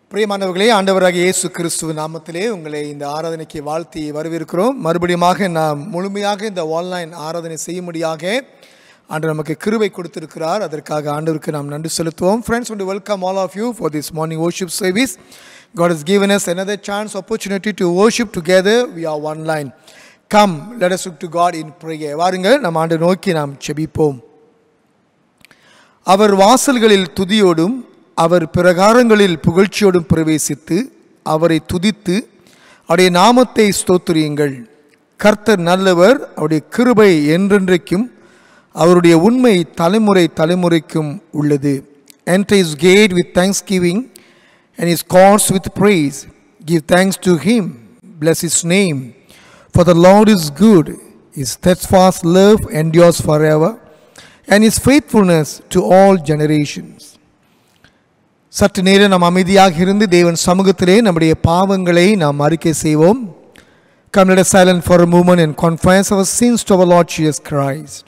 பிரியமானவர்களே ஆண்டவராகிய இயேசு கிறிஸ்துவ நாமத்திலே உங்களை இந்த ஆராதனைக்கு வாழ்த்தி வரவேற்கிறோம் மறுபடியுமாக நாம் முழுமையாக இந்த ஆன்லைன் ஆராதனை செய்யும்படியாக ஆண்டு நமக்கு கிருபை கொடுத்திருக்கிறார் அதற்காக ஆண்டவருக்கு நாம் நன்றி செலுத்துவோம் friends want to welcome all of you for this morning worship service God has given us another chance opportunity to worship together we are online come let us look to God in prayer வாருங்கள் நம் ஆண்டு நோக்கி நாம் செபிப்போம் அவர் வாசல்களில் துதியோடும் அவர் பிரகாரங்களில் புகழ்ச்சியோடும் பிரவேசித்து அவரை துதித்து அவருடைய நாமத்தை ஸ்தோத்திரியுங்கள் கர்த்தர் நல்லவர் அவருடைய கிருபை என்றென்றைக்கும் அவருடைய உண்மை தலைமுறை தலைமுறைக்கும் உள்ளது enter his gate with thanksgiving and his courts with praise give thanks to him bless his name for the lord is good his steadfast love endures forever and his faithfulness to all generations சற்று நேரம் நாம் அமைதியாக இருந்து தேவன் சமூகத்திலே நம்முடைய பாவங்களை நாம் அறிக்கை செய்வோம் Come let us silent for a moment and confess our sins to our Lord Jesus Christ.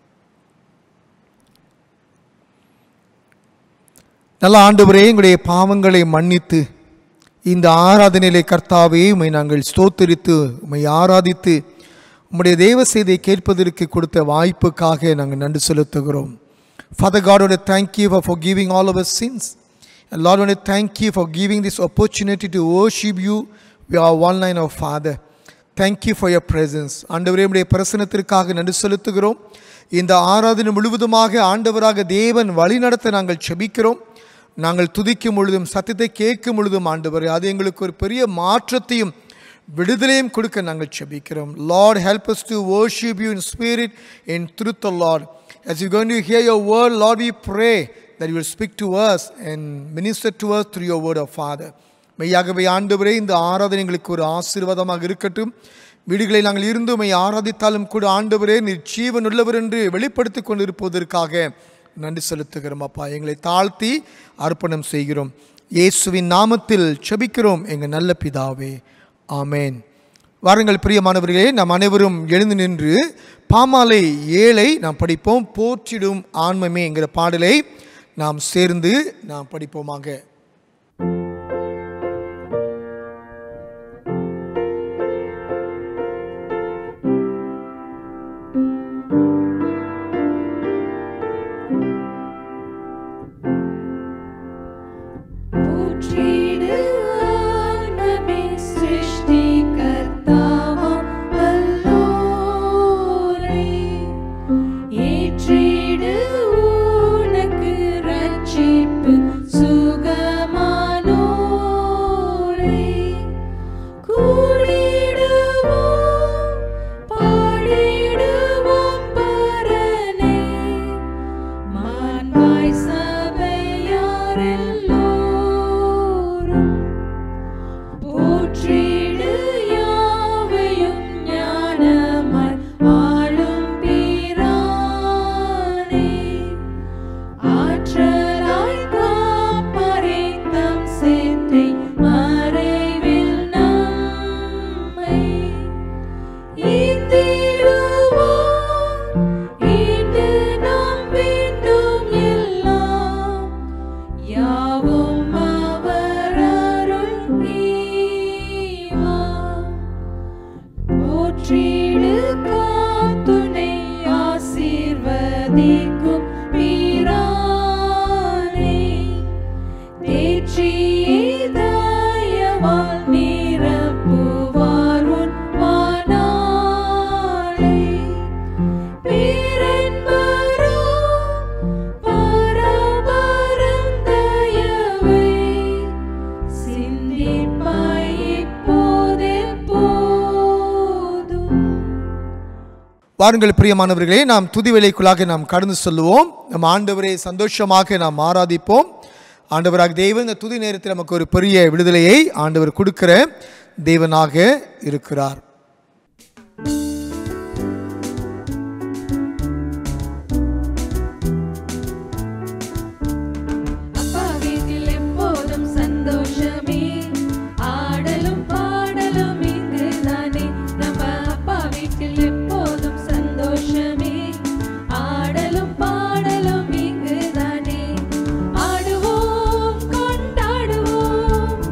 நல்ல ஆண்டவரே எங்களுடைய பாவங்களை மன்னித்து இந்த ஆராதனையிலே கர்த்தாவே உம்மை நாங்கள் ஸ்தோத்தரித்து உம்மை ஆராதித்து உம்முடைய தேவ செய்தியை கேட்பதற்கு கொடுத்த வாய்ப்புக்காக நாங்கள் நன்றி செலுத்துகிறோம் Father God, I want to thank you for forgiving all of our sins. And Lord, I want to thank you for giving this opportunity to worship you. We are one line of Father. Thank you for your presence. ஆண்டவரே உடைய பிரசனத்திற்காக நன்றி செலுத்துகிறோம் இந்த ஆராதனை முழுவதுமாக ஆண்டவராக தேவன் வழிநடத்த நாங்கள் செபிக்கிறோம் நாங்கள் துதிக்கும் பொழுதும் சத்தியத்தை கேட்கும் பொழுதும் ஆண்டவரே அது எங்களுக்கு ஒரு பெரிய மாற்றத்தையும் விடுதலையும் கொடுக்க நாங்கள் செபிக்கிறோம் Lord help us to worship you in spirit in truth the lord as you're going to hear your word lord we pray that you will speak to us and minister to us through your word of father மெய்யாகவே ஆண்டவரே இந்த ஆராதனை எங்களுக்கு ஒரு ஆசீர்வாதமாக இருக்கட்டும் வீடுகளில் நாங்கள் இருந்து உம்மை ஆராதித்தாலும் கூட ஆண்டவரே நீர் ஜீவன் உள்ளவர் என்று வெளிப்படுத்தி கொண்டிருப்பதற்காக நன்றி செலுத்துகிறோம் அப்பா எங்களை தாழ்த்தி அர்ப்பணம் செய்கிறோம் இயேசுவின் நாமத்தில் செபிக்கிறோம் எங்கள் நல்ல பிதாவே ஆமேன் வாருங்கள் பிரியமானவர்களே நாம் அனைவரும் எழுந்து நின்று பாமாலை ஏழை நாம் படிப்போம் போற்றிடும் ஆன்மமே என்கிற பாடலை நாம் சேர்ந்து நாம் படிப்போமாக போற்றிடு ஆன்மமே சிருஷ்டிகர்த்தாவாம் வல்லோரை. ஏற்றிடு உனக்கு ரட்சிப்பு சுகமானோரை. கூடிடுவோம், பாடிடுவோம் பரனே. மாண்பாய் சபையாரெல்லோரும் போற்றிடு யாவையும் ஞானமாய் ஆளும் பிரானே. ஆற்றலாய் காப்பரே தம் சேற்றை மறைவில் நம்மை ஈந்திடுவோம், ஈண்டு நாம் வேண்டும் எல்லாம். யாவும் அவர் அருள் ஈவா. போற்றிடு காத்துணை ஆசீர்வதிக்கும் பிரானே. தேற்றியே தயவால் நிரப்புவார் உன் வானாளை. பேரென்பரும் பராபரம் தயவை சிந்திப்பாய் இப்போதெப்போதும். வாருங்கள் பிரியமானவர்களே நாம் துதி வேலைக்குள்ளாக நாம் கடந்து செல்லுவோம் நம் ஆண்டவரை சந்தோஷமாக நாம் ஆராதிப்போம் ஆண்டவராக தெய்வம் இந்த துதி நேரத்தில் நமக்கு ஒரு பெரிய விடுதலையை ஆண்டவர் கொடுக்கிற தேவனாக இருக்கிறார் அப்பா வீட்டில் எப்போதும் சந்தோஷமே ஆடலும் பாடலும் இங்குதானே நம்ம அப்பா வீட்டில் எப்போதும் சந்தோஷமே ஆடலும் பாடலும் இங்குதானே ஆடுவோம் கொண்டாடுவோம்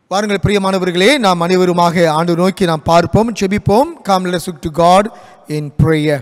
வாருங்கள் பிரியமானவர்களே நாம் அனைவருமாக ஆண்டு நோக்கி நாம் பார்ப்போம் ஜெபிப்போம் come let's to God in prayer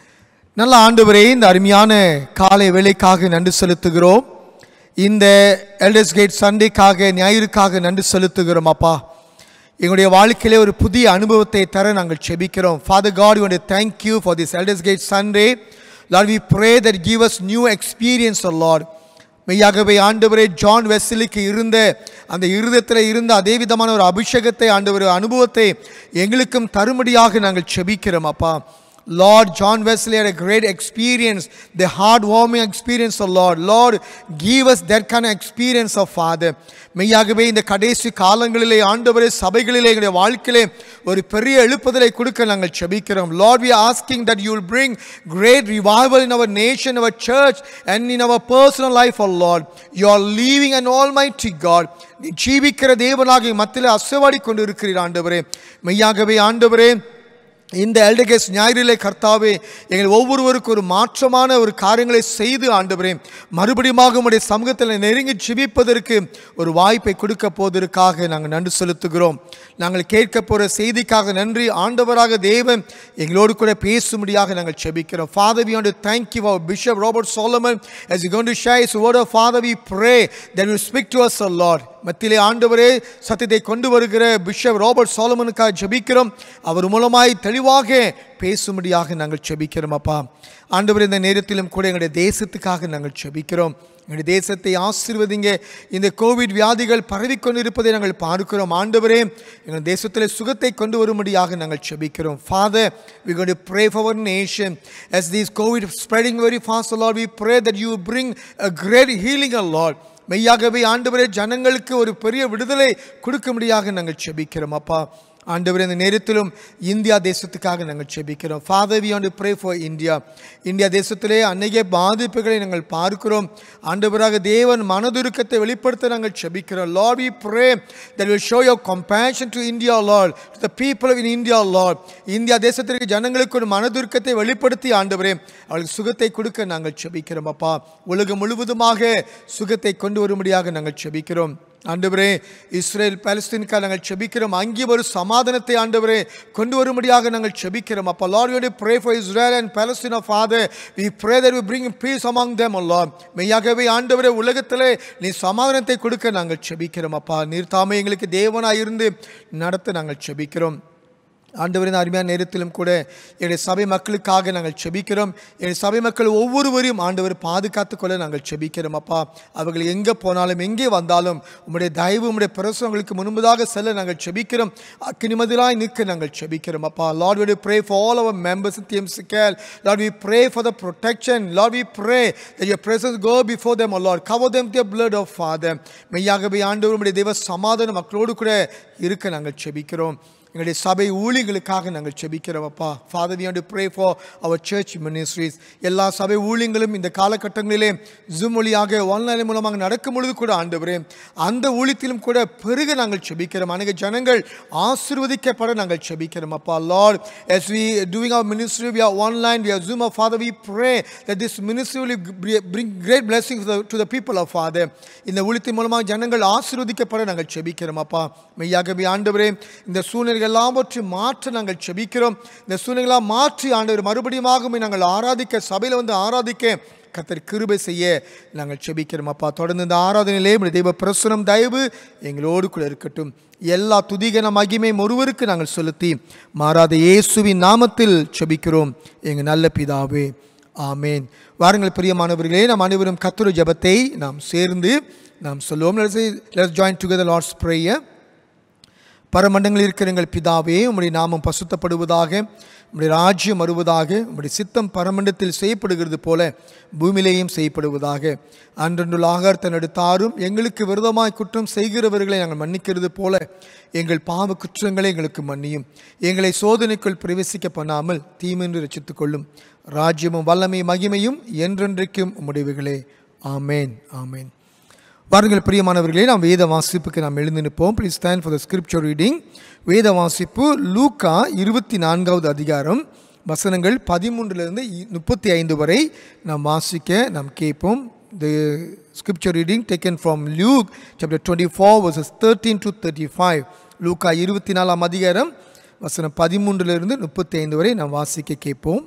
நல்ல ஆண்டவரே இந்த அருமையான காலை வேலைக்காக நன்றி செலுத்துகிறோம் இந்த எல்டர்ஸ் கேட் சண்டேக்காக ஞாயிறுக்காக நன்றி செலுத்துகிறோம் அப்பா எங்களுடைய வாழ்க்கையிலே ஒரு புதிய அனுபவத்தை தர நாங்கள் செபிக்கிறோம் father God you thank you for this elders gate Sunday Lord we pray that give us new experience Lord மெய்யாகவே ஆண்டவரே ஜான் வெஸ்லிக்கு இருந்த அந்த இருதயத்தில் இருந்த அதே விதமான ஒரு அபிஷேகத்தை ஆண்டவர் அனுபவத்தை எங்களுக்கும் தருமடியாக நாங்கள் செபிக்கிறோம் அப்பா Lord, John Wesley had a great experience, the heartwarming experience of Lord. Lord, give us that kind of experience of Father. மெய்யாகவே இந்த கடைசி காலங்களிலே ஆண்டவரே சபைகளிலே எங்களுடைய வாழ்க்கையிலே ஒரு பெரிய எழுப்புதலை கொடுக்க நாங்கள் செபிக்கிறோம் Lord we asking that you will bring great revival in our nation our church and in our personal life our Lord you are living and almighty God நீ ஜீவிக்கிற தேவனாக மத்தியில் அசைவாடி கொண்டு இருக்கிறீர் ஆண்டவரே மெய்யாகவே ஆண்டவரே இந்த எல்டகேஸ் ஞாயிறிலே கர்த்தாவே எங்கள் ஒவ்வொருவருக்கும் ஒரு மாற்றமான ஒரு காரியங்களை செய்து ஆண்டவரே மறுபடியுமாக உடைய சமூகத்தில் நெருங்கி ஜிபிப்பதற்கு ஒரு வாய்ப்பை கொடுக்க போவதற்காக நாங்கள் நன்றி செலுத்துகிறோம் நாங்கள் கேட்க போகிற செய்திக்காக நன்றி ஆண்டவராக தேவன் எங்களோடு கூட பேசும்படியாக நாங்கள் செபிக்கிறோம் father we want to thank you our bishop Robert Solomon as you going to share his word of father we pray that you speak to us o lord மத்தியிலே ஆண்டவரே சத்தியத்தை கொண்டு வருகிற பிஷப் ராபர்ட் சோலமனுக்காக ஜெபிக்கிறோம் அவர் மூலமாய் தெளிவாக பேசும்படியாக நாங்கள் ஜெபிக்கிறோம் அப்பா ஆண்டவர் இந்த நேரத்திலும் கூட எங்களுடைய தேசத்துக்காக நாங்கள் ஜெபிக்கிறோம் எங்களுடைய தேசத்தை ஆசீர்வதிங்க இந்த கோவிட் வியாதிகள் பரவிக்கொண்டிருப்பதை நாங்கள் பார்க்கிறோம் ஆண்டவரே எங்கள் தேசத்தில் சுகத்தை கொண்டு வரும்படியாக நாங்கள் செபிக்கிறோம் father we going to pray for our nation as these covid spreading very fast lord we pray that you bring a great healing o lord மெய்யாகவே ஆண்டவரே ஜனங்களுக்கு ஒரு பெரிய விடுதலை கொடுக்கும்படியாக நாங்கள் செபிக்கிறோம் அப்பா ஆண்டவரே இந்த நேரத்திலும் இந்தியா தேசத்துக்காக நாங்கள் செபிக்கிறோம் father we want pray for India India தேசத்திலே அநேக பாதிப்புகளை நாங்கள் பார்க்கிறோம் ஆண்டவராக தேவன் மனதுருக்கத்தை வெளிப்படுத்த நாங்கள் செபிக்கிறோம் Lord we pray that will show your compassion to India lord to the people in India lord India தேசத்திற்கு ஜனங்களுக்கு ஒரு மனதுருக்கத்தை வெளிப்படுத்தி ஆண்டவரே அவளுக்கு சுகத்தை கொடுக்க நாங்கள் செபிக்கிறோம் அப்பா உலகம் முழுவதுமாக சுகத்தை கொண்டு வரும்படியாக நாங்கள் செபிக்கிறோம் ஆண்டவரே இஸ்ரேல் பாலஸ்தீனுக்காக நாங்கள் செபிக்கிறோம் அங்கே ஒரு சமாதானத்தை ஆண்டவரே கொண்டு வரும்படியாக நாங்கள் செபிக்கிறோம் அப்போ lord you pray for Israel and Palestine of father we pray that we bring peace among them lord மெய்யாகவே ஆண்டவரே உலகத்திலே நீ சமாதானத்தை கொடுக்க நாங்கள் செபிக்கிறோம் அப்பா நீர் தாமே எங்களுக்கு தேவனாக இருந்து நடத்த நாங்கள் செபிக்கிறோம் ஆண்டவரின் அருமையான நேரத்திலும் கூட என்னுடைய சபை மக்களுக்காக நாங்கள் செபிக்கிறோம் என் சபை மக்கள் ஒவ்வொருவரையும் ஆண்டவர் பாதுகாத்து கொள்ள நாங்கள் செபிக்கிறோம் அப்பா அவர்கள் எங்கே போனாலும் எங்கே வந்தாலும் உம்முடைய தயவு உம்முடைய பிரசவங்களுக்கு முன்பதாக செல்ல நாங்கள் செபிக்கிறோம் அக்கினிமதிலாய் நிற்க நாங்கள் செபிக்கிறோம் அப்பா lord we pray for all our members in TMC kale lord we pray for the protection lord we pray that your presence go before them o lord cover them with your blood of father மெய்யாகவே ஆண்டவர் உம்முடைய தேவ சமாதானம் மக்களோடு கூட இருக்க நாங்கள் செபிக்கிறோம் எங்களுடைய சபை ஊழியங்களுக்காக நாங்கள் செபிக்கிறோம் அப்பா father we to pray for our church ministries எல்லா சபை ஊழியங்களும் இந்த காலகட்டங்களிலே ஜூம் மொழியாக ஆன்லைன் மூலமாக நடக்கும் பொழுது கூட ஆண்டவரே அந்த ஊழியத்திலும் கூட பெருக நாங்கள் செபிக்கிறோம் அநேக ஜனங்கள் ஆசிர்வதிக்கப்பட நாங்கள் செபிக்கிறோம் அப்பா lord as we doing our ministry we are online we are Zoom of father we pray that this ministry will bring great blessing to the people of father இந்த ஊழியத்தின் மூலமாக ஜனங்கள் ஆசிர்வதிக்கப்பட நாங்கள் செபிக்கிறோம் அப்பா மெய்யாகவே ஆண்டவரே இந்த சூழ்நிலைகள் எல்லாவற்றையும் மாற்ற நாங்கள் செபிக்கிறோம் இந்த சூழ்நிலைகளாக மாற்றி ஆண்டவர் மறுபடியுமாக நாங்கள் ஆராதிக்க சபையில் வந்து ஆராதிக்க கத்தர் கிருபை செய்ய நாங்கள் செபிக்கிறோம் அப்பா தொடர்ந்து இந்த ஆராதனையிலே உம்முடைய தெய்வ பிரசுரம் தயவு எங்களோடு கூட இருக்கட்டும் எல்லா துதிகன மகிமை ஒருவருக்கு நாங்கள் செலுத்தி மாறாத இயேசுவின் நாமத்தில் செபிக்கிறோம் எங்கள் நல்ல பிதாவே ஆமேன் வாருங்கள் பிரியமானவர்களே நாம் அனைவரும் கத்துரு ஜபத்தை நாம் சேர்ந்து நாம் சொல்லுவோம் let's join together lord's prayer பரமண்டங்களில் இருக்கிற எங்கள் பிதாவே உம்முடைய நாமம் பசுத்தப்படுவதாக உம்முடைய ராஜ்யம் வருவதாக உம்முடைய சித்தம் பரமண்டத்தில் செய்யப்படுகிறது போல பூமியிலேயும் செய்யப்படுவதாக அன்றொன்றுள்ள ஆகாரத்தை நடுத்தாரும் எங்களுக்கு விரதமாய் குற்றம் செய்கிறவர்களை நாங்கள் மன்னிக்கிறது போல எங்கள் பாவ குற்றங்களை எங்களுக்கு மன்னியும் எங்களை சோதனைக்குள் பிரவேசிக்க பண்ணாமல் தீமென்று ரசித்துக் கொள்ளும் ராஜ்யமும் வல்லமையும் மகிமையும் என்றென்றைக்கும் உம்முடையவைகளே ஆமேன் ஆமேன் பாருங்கள் பிரியமானவர்களே நாம் வேத வாசிப்புக்கு நாம் எழுந்து நிற்போம் please stand for the scripture reading வேத வாசிப்பு லூக்கா இருபத்தி நான்காவது அதிகாரம் வசனங்கள் பதிமூன்றிலிருந்து முப்பத்தி ஐந்து வரை நாம் வாசிக்க நாம் கேட்போம் the scripture reading taken from Luke chapter 24 verses 13 to 35 லூக்கா இருபத்தி நாலாம் அதிகாரம் வசனம் பதிமூன்றிலிருந்து முப்பத்தி ஐந்து வரை நாம் வாசிக்க கேட்போம்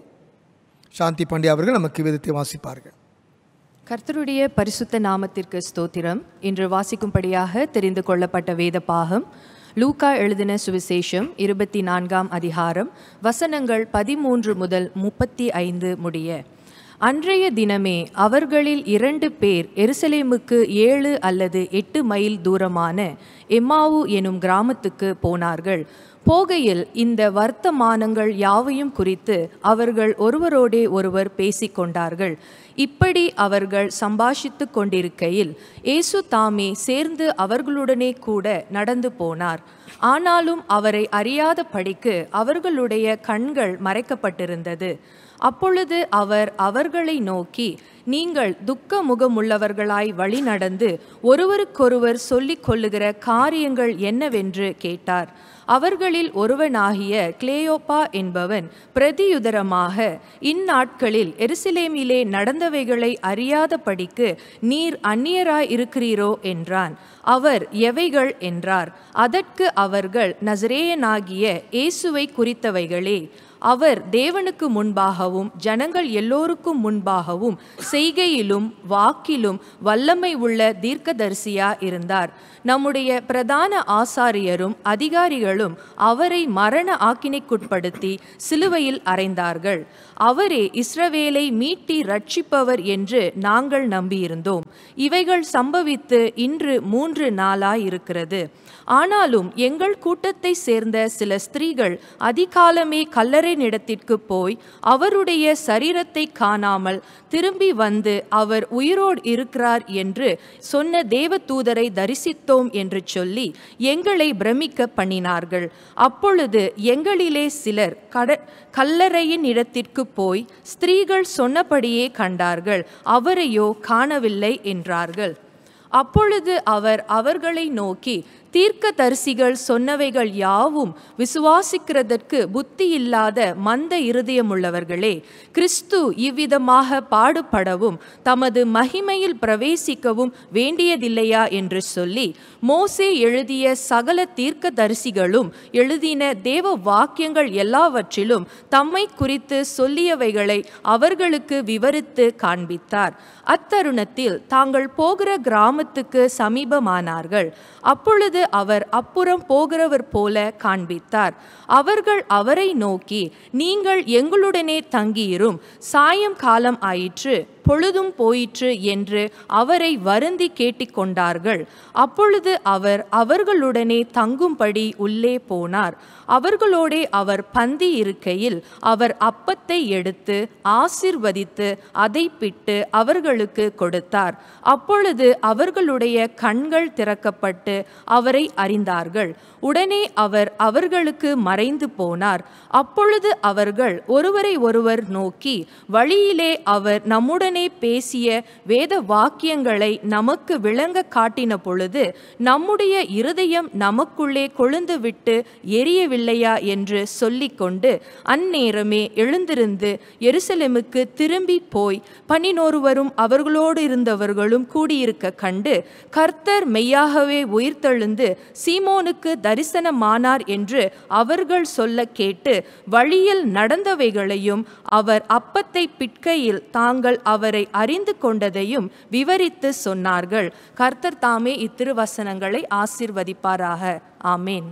சாந்தி பாண்டியா அவர்கள் நமக்கு விதத்தை வாசிப்பார்கள் கர்த்தருடைய பரிசுத்த நாமத்திற்கு ஸ்தோத்திரம் இன்று வாசிக்கும்படியாக தெரிந்து கொள்ளப்பட்ட வேத பாகம் லூக்கா எழுதின சுவிசேஷம் இருபத்தி நான்காம் அதிகாரம் வசனங்கள் பதிமூன்று முதல் முப்பத்தி ஐந்து முடிய அன்றைய தினமே அவர்களில் இரண்டு பேர் எருசலேமுக்கு ஏழு அல்லது எட்டு மைல் தூரமான எம்மாவு எனும் கிராமத்துக்கு போனார்கள் போகையில் இந்த வர்த்தமானங்கள் யாவையும் குறித்து அவர்கள் ஒருவரோடே ஒருவர் பேசிக்கொண்டார்கள் இப்படி அவர்கள் சம்பாஷித்து கொண்டிருக்கையில் இயேசு தாமே சேர்ந்து அவர்களுடனே கூட நடந்து போனார் ஆனாலும் அவரை அறியாத படிக்கு அவர்களுடைய கண்கள் மறைக்கப்பட்டிருந்தது அப்பொழுது அவர் அவர்களை நோக்கி நீங்கள் துக்க முகமுள்ளவர்களாய் வழி நடந்து ஒருவருக்கொருவர் சொல்லிக் கொள்ளுகிற காரியங்கள் என்னவென்று கேட்டார் அவர்களில் ஒருவனாகிய கிளேயோப்பா என்பவன் பிரதியுதரமாக இந்நாட்களில் எருசலேமிலே நடந்தவைகளை அறியாதபடிக்கு நீர் அந்நியராய் இருக்கிறீரோ என்றான் அவர் எவைகள் என்றார் அதற்கு அவர்கள் நசரேயனாகிய இயேசுவை குறித்தவைகளே அவர் தேவனுக்கு முன்பாகவும் ஜனங்கள் எல்லோருக்கும் முன்பாகவும் செய்கையிலும் வாக்கிலும் வல்லமை உள்ள தீர்க்கதரிசியா இருந்தார் நம்முடைய பிரதான ஆசாரியரும் அதிகாரிகளும் அவரை மரண ஆக்கினைக்குட்படுத்தி சிலுவையில் அறைந்தார்கள் அவரே இஸ்ரவேலை மீட்டி ரட்சிப்பவர் என்று நாங்கள் நம்பியிருந்தோம் இவைகள் சம்பவித்து இன்று மூன்று நாளாய் இருக்கிறது ஆனாலும் எங்கள் கூட்டத்தை சேர்ந்த சில ஸ்திரீகள் அதிகாலமே கல்லறைனிடத்திற்கு போய் அவருடைய சரீரத்தை காணாமல் திரும்பி வந்து அவர் உயிரோடு இருக்கிறார் என்று சொன்ன தேவதூதரை தரிசித்தோம் என்று சொல்லி எங்களை பிரமிக்க பண்ணினார்கள் அப்பொழுது எங்களிலே சிலர் கட கல்லறையின் இடத்திற்கு போய் ஸ்திரீகள் சொன்னபடியே கண்டார்கள் அவரையோ காணவில்லை என்றார்கள் அப்பொழுது அவர் அவர்களை நோக்கி தீர்க்க தரிசிகள் சொன்னவைகள் யாவும் விசுவாசிக்கிறதற்கு புத்தி இல்லாத மந்த இருதயமுள்ளவர்களே கிறிஸ்து இவ்விதமாக பாடுபடவும் தமது மகிமையில் பிரவேசிக்கவும் வேண்டியதில்லையா என்று சொல்லி மோசே எழுதிய சகல தீர்க்க தரிசிகளும் எழுதின தேவ வாக்கியங்கள் எல்லாவற்றிலும் தம்மை குறித்து சொல்லியவைகளை அவர்களுக்கு விவரித்து காண்பித்தார் அத்தருணத்தில் தாங்கள் போகிற கிராமத்துக்கு சமீபமானார்கள் அப்பொழுது அவர் அப்புறம் போகிறவர் போல காண்பித்தார் அவர்கள் அவரை நோக்கி நீங்கள் எங்களுடனே தங்கியிரும் சாயம் காலம் ஆயிற்று பொழுதும் போயிற்று என்று அவரை வருந்தி கேட்டிக்கொண்டார்கள் அப்பொழுது அவர் அவர்களுடனே தங்கும்படி உள்ளே போனார் அவர்களோடே அவர் பந்தி இருக்கையில் அவர் அப்பத்தை எடுத்து ஆசிர்வதித்து அதை பிட்டு அவர்களுக்கு கொடுத்தார் அப்பொழுது அவர்களுடைய கண்கள் திறக்கப்பட்டு அவரை அறிந்தார்கள் உடனே அவர் அவர்களுக்கு மறைந்து போனார் அப்பொழுது அவர்கள் ஒருவரை ஒருவர் நோக்கி வழியிலே அவர் நம்முடனே பேசிய வேத வாக்கியங்களை நமக்கு விளங்க காட்டின பொழுது நம்முடைய இருதயம் நமக்குள்ளே கொழுந்து விட்டு எரியவில்லையா என்று சொல்லிக்கொண்டு அந்நேரமே எழுந்திருந்து எருசலேமுக்கு திரும்பி போய் பனினோருவரும் அவர்களோடு இருந்தவர்களும் கூடியிருக்க கண்டு கர்த்தர் மெய்யாகவே உயிர்த்தெழுந்து சீமோனுக்கு தரிசனமானார் என்று அவர்கள் சொல்ல கேட்டு வழியில் நடந்தவைகளையும் அவர் அப்பத்தை பிட்கையில் தாங்கள் அவரை அறிந்து கொண்டதையும் விவரித்து சொன்னார்கள் கர்த்தர் தாமே இத்திருவசனங்களை ஆசீர்வதிப்பாராக ஆமேன்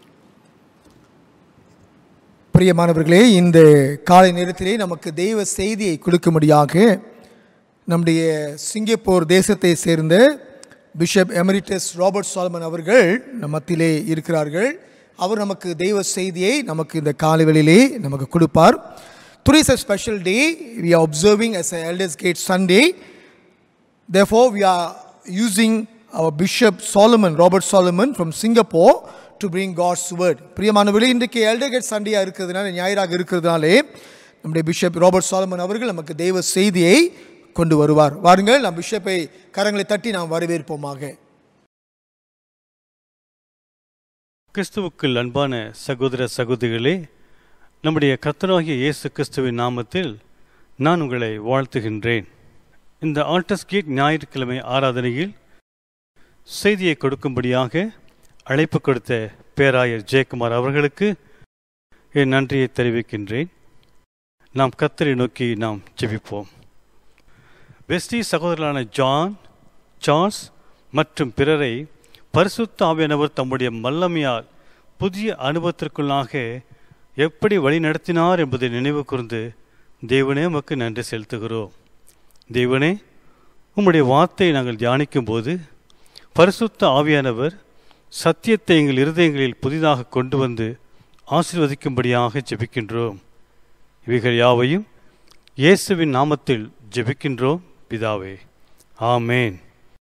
பிரியமானவர்களே இந்த காலை நேரத்திலே நமக்கு தெய்வ செய்தியை கொடுக்கும்படியாக நம்முடைய சிங்கப்பூர் தேசத்தை சேர்ந்த பிஷப் எமரிட்டஸ் ராபர்ட் சாலமன் அவர்கள் நம் மத்தியிலே இருக்கிறார்கள் அவர் நமக்கு தெய்வ செய்தியை நமக்கு இந்த காலைவெளியிலே நமக்கு கொடுப்பார் today's a special day we are observing as a elders gate sunday therefore we are using our bishop solomon robert solomon from singapore to bring god's word பிரியமானவர்களே இன்றைக்கு எல்டர் கேட் சண்டேயாக இருக்கிறதுனால ஞாயிறாக இருக்கிறதுனாலே நம்முடைய பிஷப் ராபர்ட் சாலமன் அவர்கள் நமக்கு தெய்வ செய்தியை கொண்டு வருவார் வாருங்கள் நாம் பிஷப்பை கரங்களை தட்டி நாம் வரவேற்போமாக கிறிஸ்துவுக்குள் அன்பான சகோதர சகோதரிகளே நம்முடைய கர்த்தராகிய இயேசு கிறிஸ்துவின் நாமத்தில் நான் உங்களை வாழ்த்துகின்றேன் இந்த ஆல்டஸ் கேட் ஞாயிற்றுக்கிழமை ஆராதனையில் செய்தியை கொடுக்கும்படியாக அழைப்பு கொடுத்த பேராயர் ஜெயக்குமார் அவர்களுக்கு என் நன்றியை தெரிவிக்கின்றேன் நாம் கத்தரை நோக்கி நாம் ஜெபிப்போம் வெஸ்டி சகோதரர்களான ஜான் சார்ல்ஸ் மற்றும் பிறரை பரிசுத்த ஆவியானவர் தம்முடைய வல்லமையால் புதிய அனுபவத்திற்குள்ளாக எப்படி வழிநடத்தினார் என்பதை நினைவு கூர்ந்து தேவனே உமக்கு நன்றி செலுத்துகிறோம் தேவனே உம்முடைய வார்த்தையை நாங்கள் தியானிக்கும் போது பரிசுத்த ஆவியானவர் சத்தியத்தை எங்கள் இருதயங்களில் புதிதாக கொண்டு வந்து ஆசீர்வதிக்கும்படியாக ஜெபிக்கின்றோம் இவைகள் யாவையும் இயேசுவின் நாமத்தில் ஜெபிக்கின்றோம் பிதாவே ஆமேன்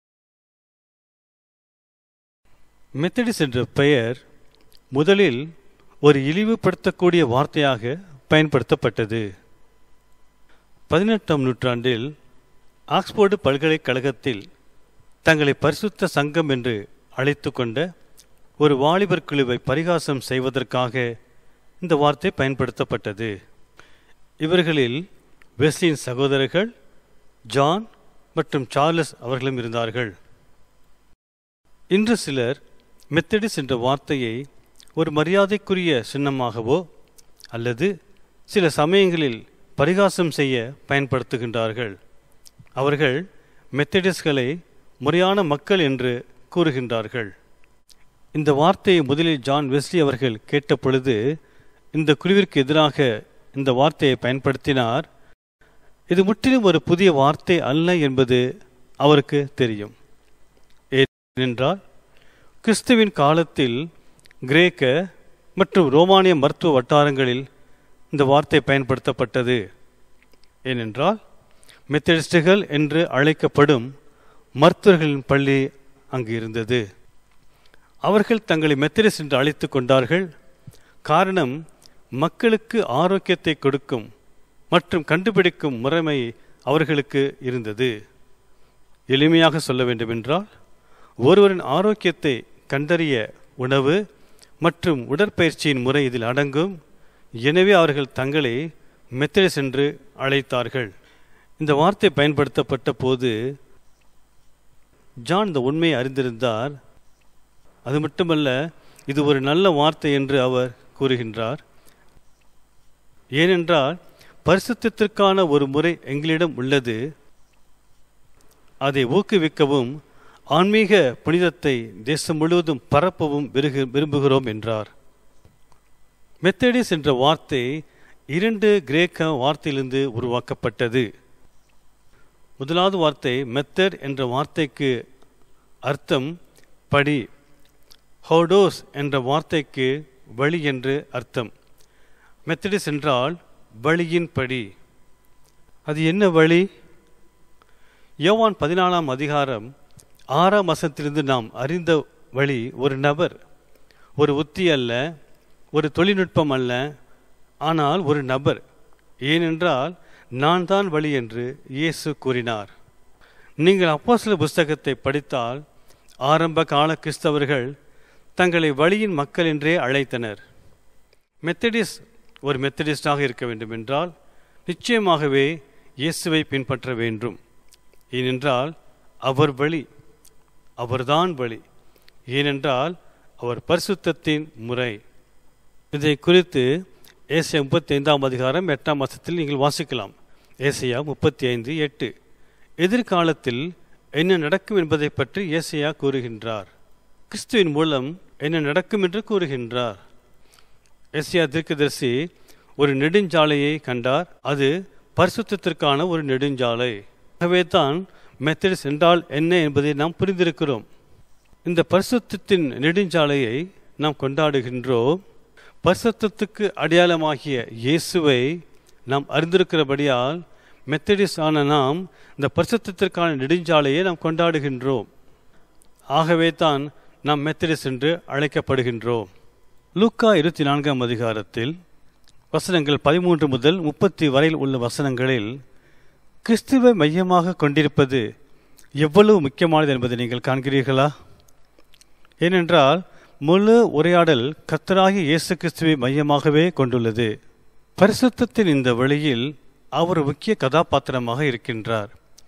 மெத்தடிஸ் என்ற பெயர் முதலில் ஒரு இழிவுபடுத்தக்கூடிய வார்த்தையாக பயன்படுத்தப்பட்டது பதினெட்டாம் நூற்றாண்டில் ஆக்ஸ்போர்டு பல்கலைக்கழகத்தில் தங்களை பரிசுத்த சங்கம் என்று அழைத்து கொண்ட ஒரு வாலிபர் குழுவை பரிகாசம் செய்வதற்காக இந்த வார்த்தை பயன்படுத்தப்பட்டது இவர்களில் வெஸ்லியின் சகோதரர்கள் ஜான் மற்றும் சார்லஸ் அவர்களும் இருந்தார்கள் இன்று சிலர் மெத்தடிஸ் என்ற வார்த்தையை ஒரு மரியாதைக்குரிய சின்னமாகவோ அல்லது சில சமயங்களில் பரிகாசம் செய்ய பயன்படுத்துகின்றார்கள் அவர்கள் மெத்தடிஸ்களை முறையான மக்கள் என்று கூறுகின்றார்கள் இந்த வார்த்தையை முதலில் ஜான் வெஸ்லி அவர்கள் கேட்ட பொழுது இந்த குழுவிற்கு எதிராக இந்த வார்த்தையை பயன்படுத்தினார் இது முற்றிலும் ஒரு புதிய வார்த்தை அல்ல என்பது அவருக்கு தெரியும் ஏனென்றால் கிறிஸ்துவின் காலத்தில் கிரேக்க மற்றும் ரோமானிய மருத்துவ வட்டாரங்களில் இந்த வார்த்தை பயன்படுத்தப்பட்டது ஏனென்றால் மெத்தடிஸ்டுகள் என்று அழைக்கப்படும் மருத்துவர்களின் பள்ளி அங்கு இருந்தது அவர்கள் தங்களை மெத்தடிஸ்ட் என்று அழைத்து கொண்டார்கள் காரணம் மக்களுக்கு ஆரோக்கியத்தை கொடுக்கும் மற்றும் கண்டுபிடிக்கும் முறைமை அவர்களுக்கு இருந்தது எளிமையாக சொல்ல வேண்டுமென்றால் ஒருவரின் ஆரோக்கியத்தை கண்டறிய உணவு மற்றும் உடற்பயிற்சியின் முறை இதில் அடங்கும் எனவே அவர்கள் தங்களை மெத்தடிஸ் என்று அழைத்தார்கள் இந்த வார்த்தை பயன்படுத்தப்பட்ட போது ஜான் இந்த உண்மையை அறிந்திருந்தார் அது மட்டுமல்ல இது ஒரு நல்ல வார்த்தை என்று அவர் கூறுகின்றார் ஏனென்றால் பரிசுத்திற்கான ஒரு முறை எங்களிடம் உள்ளது அதை ஊக்குவிக்கவும் ஆன்மீக புனிதத்தை தேசம் முழுவதும் பரப்பவும் விருகு விரும்புகிறோம் என்றார் மெத்தடிஸ் என்ற வார்த்தை இரண்டு கிரேக்க வார்த்தையிலிருந்து உருவாக்கப்பட்டது முதலாவது வார்த்தை மெத்தட் என்ற வார்த்தைக்கு அர்த்தம் படி ஹோடோஸ் என்ற வார்த்தைக்கு வழி என்று அர்த்தம் மெத்தடிஸ் என்றால் வழியின் படி அது என்ன வழி யோவான் பதினாலாம் அதிகாரம் ஆறாம் வசத்திலிருந்து நாம் அறிந்த வழி ஒரு நபர் ஒரு உத்தி அல்ல ஒரு தொழில்நுட்பம் அல்ல ஆனால் ஒரு நபர் ஏனென்றால் நான் தான் வழி என்று இயேசு கூறினார் நீங்கள் அப்போஸ்தல புஸ்தகத்தை படித்தால் ஆரம்ப கால கிறிஸ்தவர்கள் தங்களை வழியின் மக்கள் என்றே அழைத்தனர் மெத்தடிஸ் ஒரு மெத்தடிஸ்டாக இருக்க வேண்டும் என்றால் நிச்சயமாகவே இயேசுவை பின்பற்ற வேண்டும் ஏனென்றால் அவர் வழி அவர்தான் வழி ஏனென்றால் அவர் பரிசுத்தத்தின் முறை இதை குறித்து ஏசியா முப்பத்தி ஐந்தாம் அதிகாரம் எட்டாம் மாதத்தில் நீங்கள் வாசிக்கலாம் ஏசியா முப்பத்தி ஐந்து எட்டு எதிர்காலத்தில் என்ன நடக்கும் என்பதை பற்றி ஏசியா கூறுகின்றார் கிறிஸ்துவின் மூலம் என்ன நடக்கும் என்று கூறுகின்றார் ஏசியா தீர்க்கதரிசி ஒரு நெடுஞ்சாலையை கண்டார் அது பரிசுத்தத்திற்கான ஒரு நெடுஞ்சாலை ஆகவே தான் மெத்தடிஸ் என்றால் என்ன என்பதை நாம் புரிந்திருக்கிறோம் இந்த பரிசுத்தத்தின் நெடுஞ்சாலையை நாம் கொண்டாடுகின்றோம் பரிசுத்தத்துக்கு அடையாளமாகிய இயேசுவை நாம் அறிந்திருக்கிறபடியால் மெத்தடிஸ் ஆன நாம் இந்த பரிசுத்தத்திற்கான நெடுஞ்சாலையை நாம் கொண்டாடுகின்றோம் ஆகவே தான் நாம் மெத்தடிஸ் என்று அழைக்கப்படுகின்றோம் லூக்கா இருபத்தி நான்காம் அதிகாரத்தில் வசனங்கள் பதிமூன்று முதல் முப்பத்தி வரையில் உள்ள வசனங்களில் கிறிஸ்துவை மையமாக கொண்டிருப்பது எவ்வளவு முக்கியமானது என்பதை நீங்கள் காண்கிறீர்களா ஏனென்றால் முழு உரையாடல் கர்த்தராகிய இயேசு கிறிஸ்துவை மையமாகவே கொண்டுள்ளது பரிசுத்தத்தின் இந்த வழியில் அவர் முக்கிய கதாபாத்திரமாக இருக்கின்றார்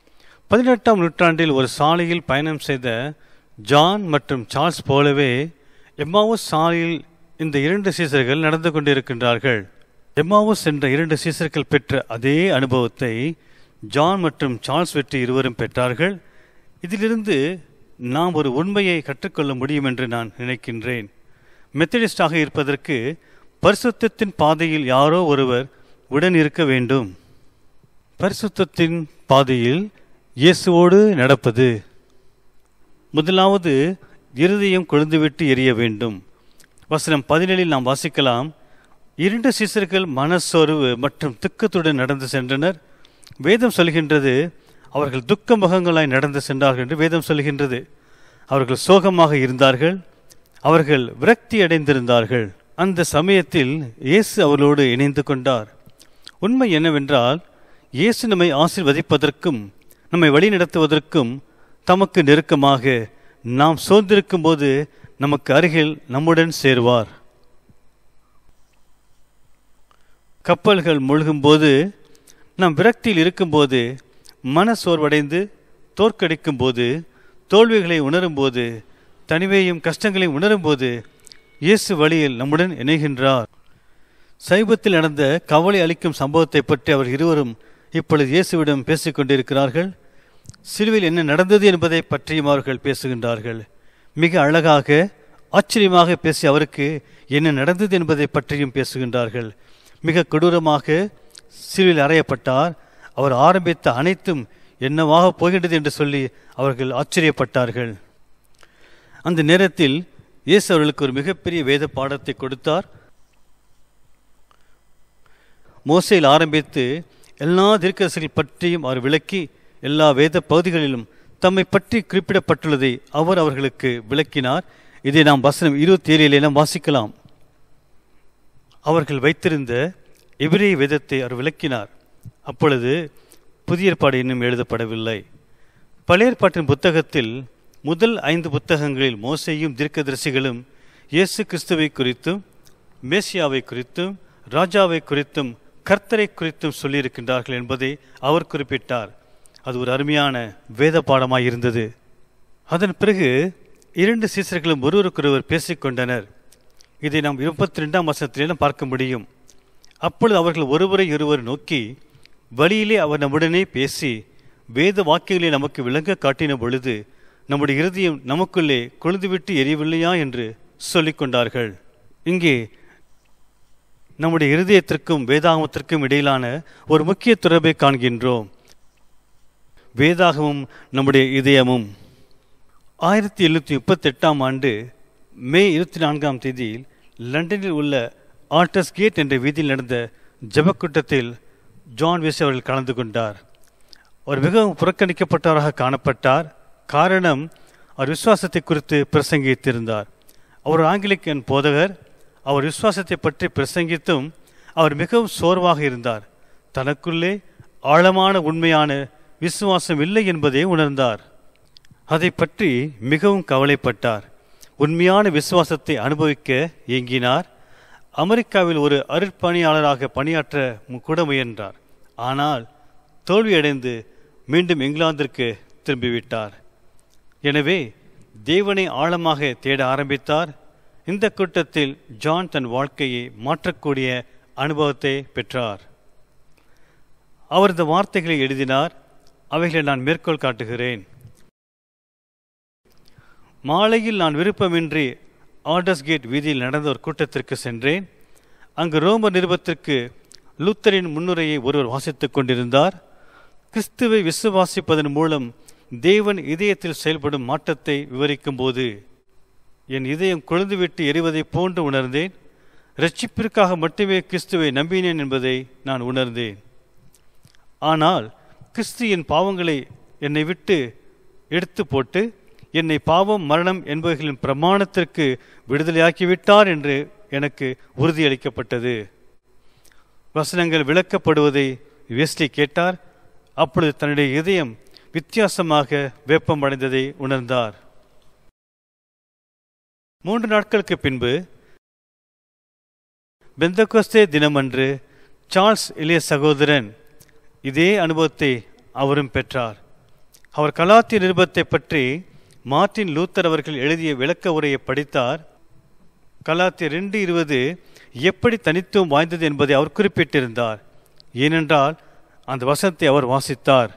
பதினெட்டாம் நூற்றாண்டில் ஒரு சாலையில் பயணம் செய்த ஜான் மற்றும் சார்ல்ஸ் போலவே எம்மாவுஸ் சாலையில் இந்த இரண்டு சீசர்கள் நடந்து கொண்டிருக்கின்றார்கள் எம்மாவுஸ் என்ற இரண்டு சீசர்கள் பெற்ற அதே அனுபவத்தை ஜான் மற்றும் சார்ல்ஸ் வெற்றி இருவரும் பெற்றார்கள் இதிலிருந்து நாம் ஒரு உண்மையை கற்றுக்கொள்ள முடியும் என்று நான் நினைக்கின்றேன் மெத்தடிஸ்டாக இருப்பதற்கு பரிசுத்தத்தின் பாதையில் யாரோ ஒருவர் உடன் இருக்க வேண்டும் பரிசுத்தத்தின் பாதையில் இயேசுவோடு நடப்பது முதலாவது இருதயம் கொழுந்துவிட்டு எரிய வேண்டும் வசனம் பதினேழில் நாம் வாசிக்கலாம் இரண்டு சீசர்கள் மனசோர்வு மற்றும் துக்கத்துடன் நடந்து சென்றனர் வேதம் சொல்கின்றது அவர்கள் துக்க முகங்களாய் நடந்து சென்றார்கள் என்று வேதம் சொல்கின்றது அவர்கள் சோகமாக இருந்தார்கள் அவர்கள் விரக்தி அடைந்திருந்தார்கள் அந்த சமயத்தில் இயேசு அவர்களோடு இணைந்து கொண்டார் உண்மை என்னவென்றால் இயேசு நம்மை ஆசிர்வதிப்பதற்கும் நம்மை வழிநடத்துவதற்கும் தமக்கு நெருக்கமாக நாம் சோர்ந்திருக்கும் போது நமக்கு அருகில் நம்முடன் சேருவார் கப்பல்கள் மூழ்கும்போது நாம் விரக்தியில் இருக்கும்போது மன சோர்வடைந்து தோற்கடிக்கும் போது தோல்விகளை உணரும்போது தனிமையும் கஷ்டங்களையும் உணரும்போது இயேசு வழியில் நம்முடன் இணைகின்றார் சைபத்தில் நடந்த கவலை அளிக்கும் சம்பவத்தை பற்றி அவர் இருவரும் இப்பொழுது இயேசுவிடம் பேசிக் கொண்டிருக்கிறார்கள் சிலுவையில் என்ன நடந்தது என்பதை பற்றியும் அவர்கள் பேசுகின்றார்கள் மிக அழகாக ஆச்சரியமாக பேசி அவருக்கு என்ன நடந்தது என்பதை பற்றியும் பேசுகின்றார்கள் மிக கொடூரமாக சிலுவையில் அறையப்பட்டார் அவர் ஆரம்பித்த அனைத்தும் என்னவாக போகின்றது என்று சொல்லி அவர்கள் ஆச்சரியப்பட்டார்கள் அந்த நேரத்தில் இயேசு அவர்களுக்கு ஒரு மிகப்பெரிய வேத பாடத்தை கொடுத்தார் மோசையில் ஆரம்பித்து எல்லா தீர்க்கதரிசிகள் பற்றியும் அவர் விளக்கி எல்லா வேத பகுதிகளிலும் தம்மை பற்றி குறிப்பிடப்பட்டுள்ளதை அவர் அவர்களுக்கு விளக்கினார் இதை நாம் வசனம் இருபத்தி ஏழிலே நாம் வாசிக்கலாம் அவர்கள் வைத்திருந்த எபிரேய வேதத்தை அவர் விளக்கினார் அப்பொழுது புதிய ஏற்பாடு இன்னும் எழுதப்படவில்லை பழைய ஏற்பாட்டின் புத்தகத்தில் முதல் ஐந்து புத்தகங்களில் மோசையும் தீர்க்கதரிசிகளும் இயேசு கிறிஸ்துவை குறித்தும் மேசியாவை குறித்தும் ராஜாவை குறித்தும் கர்த்தரை குறித்தும் சொல்லியிருக்கின்றார்கள் என்பதை அவர் குறிப்பிட்டார் அது ஒரு அருமையான வேத பாடமாய் இருந்தது அதன் பிறகு இரண்டு சீசர்களும் ஒருவருக்கொருவர் பேசிக்கொண்டனர் இதை நாம் இருபத்தி ரெண்டாம் வசனத்திலும் பார்க்க முடியும் அப்பொழுது அவர்கள் ஒருவரை ஒருவர் நோக்கி வழியிலே அவர் நம்முடனே பேசி வேத வாக்கியங்களை நமக்கு விளங்க காட்டின பொழுது நம்முடைய இருதயம் நமக்குள்ளே கொழுந்துவிட்டு எரியவில்லையா என்று சொல்லிக் கொண்டார்கள் இங்கே நம்முடைய இருதயத்திற்கும் வேதாகமத்திற்கும் இடையிலான ஒரு முக்கிய தொடர்பை காண்கின்றோம் வேதாகமும் நம்முடைய இதயமும் ஆயிரத்தி எழுநூற்றி முப்பத்தி எட்டாம் ஆண்டு மே இருபத்தி நான்காம் தேதியில் லண்டனில் உள்ள ஆர்டஸ் கேட் என்ற வீதியில் நடந்த ஜெபக்கூட்டத்தில் ஜான் வெஸ் அவர்கள் கலந்து கொண்டார் அவர் மிகவும் புறக்கணிக்கப்பட்டவராக காணப்பட்டார் காரணம் அவர் விசுவாசத்தை குறித்து பிரசங்கித்திருந்தார் அவர் ஆங்கிலிக்கன் போதகர் அவர் விசுவாசத்தை பற்றி பிரசங்கித்தும் அவர் மிகவும் சோர்வாக இருந்தார் தனக்குள்ளே ஆழமான உண்மையான விசுவாசம் இல்லை என்பதை உணர்ந்தார் அதை பற்றி மிகவும் கவலைப்பட்டார் உண்மையான விசுவாசத்தை அனுபவிக்க ஏங்கினார் அமெரிக்காவில் ஒரு அருட்பணியாளராக பணியாற்ற மு- கூட முயன்றார் ஆனால் தோல்வியடைந்து மீண்டும் இங்கிலாந்திற்கு திரும்பிவிட்டார் எனவே தேவனை ஆழமாக தேட ஆரம்பித்தார் இந்த கூட்டத்தில் ஜான் தன் வாழ்க்கையை மாற்றக்கூடிய அனுபவத்தை பெற்றார் அவர் இந்த வார்த்தைகளை எழுதினார் அவைகளை நான் மேற்கோள் காட்டுகிறேன் மாலையில் நான் விருப்பமின்றி ஆர்டர்ஸ் கேட் வீதியில் நடந்த ஒரு கூட்டத்திற்கு சென்றேன் அங்கு ரோம நிருபத்திற்கு லூத்தரின் முன்னுரையை ஒருவர் வாசித்துக் கொண்டிருந்தார் கிறிஸ்துவை விசுவாசிப்பதன் மூலம் தேவன் இதயத்தில் செயல்படும் மாற்றத்தை விவரிக்கும் போது என் இதயம் கொழுந்துவிட்டு எரிவதைப் போன்று உணர்ந்தேன் ரட்சிப்பிற்காக மட்டுமே கிறிஸ்துவை நம்பினேன் என்பதை நான் உணர்ந்தேன் ஆனால் கிறிஸ்து என் பாவங்களை என்னை விட்டு எடுத்து போட்டு என்னை பாவம் மரணம் என்பவைகளின் பிரமாணத்திற்கு விடுதலையாக்கிவிட்டார் என்று எனக்கு உறுதியளிக்கப்பட்டது வசனங்கள் விளக்கப்படுவதை வெஸ்லி கேட்டார் அப்பொழுது தன்னுடைய இதயம் வித்தியாசமாக வேப்பமடைந்ததை உணர்ந்தார் மூன்று நாட்களுக்கு பின்பு பெந்தகோஸ்தே தினமன்று சார்ல்ஸ் இளைய சகோதரன் இதே அனுபவத்தை அவரும் பெற்றார் அவர் கலாத்திய நிருபத்தை பற்றி மார்ட்டின் லூத்தர் அவர்கள் எழுதிய விளக்க உரையை படித்தார் கலாத்திய ரெண்டு இருபது எப்படி தனித்துவம் வாய்ந்தது என்பதை அவர் குறிப்பிட்டிருந்தார் ஏனென்றால் அந்த வசனத்தை அவர் வாசித்தார்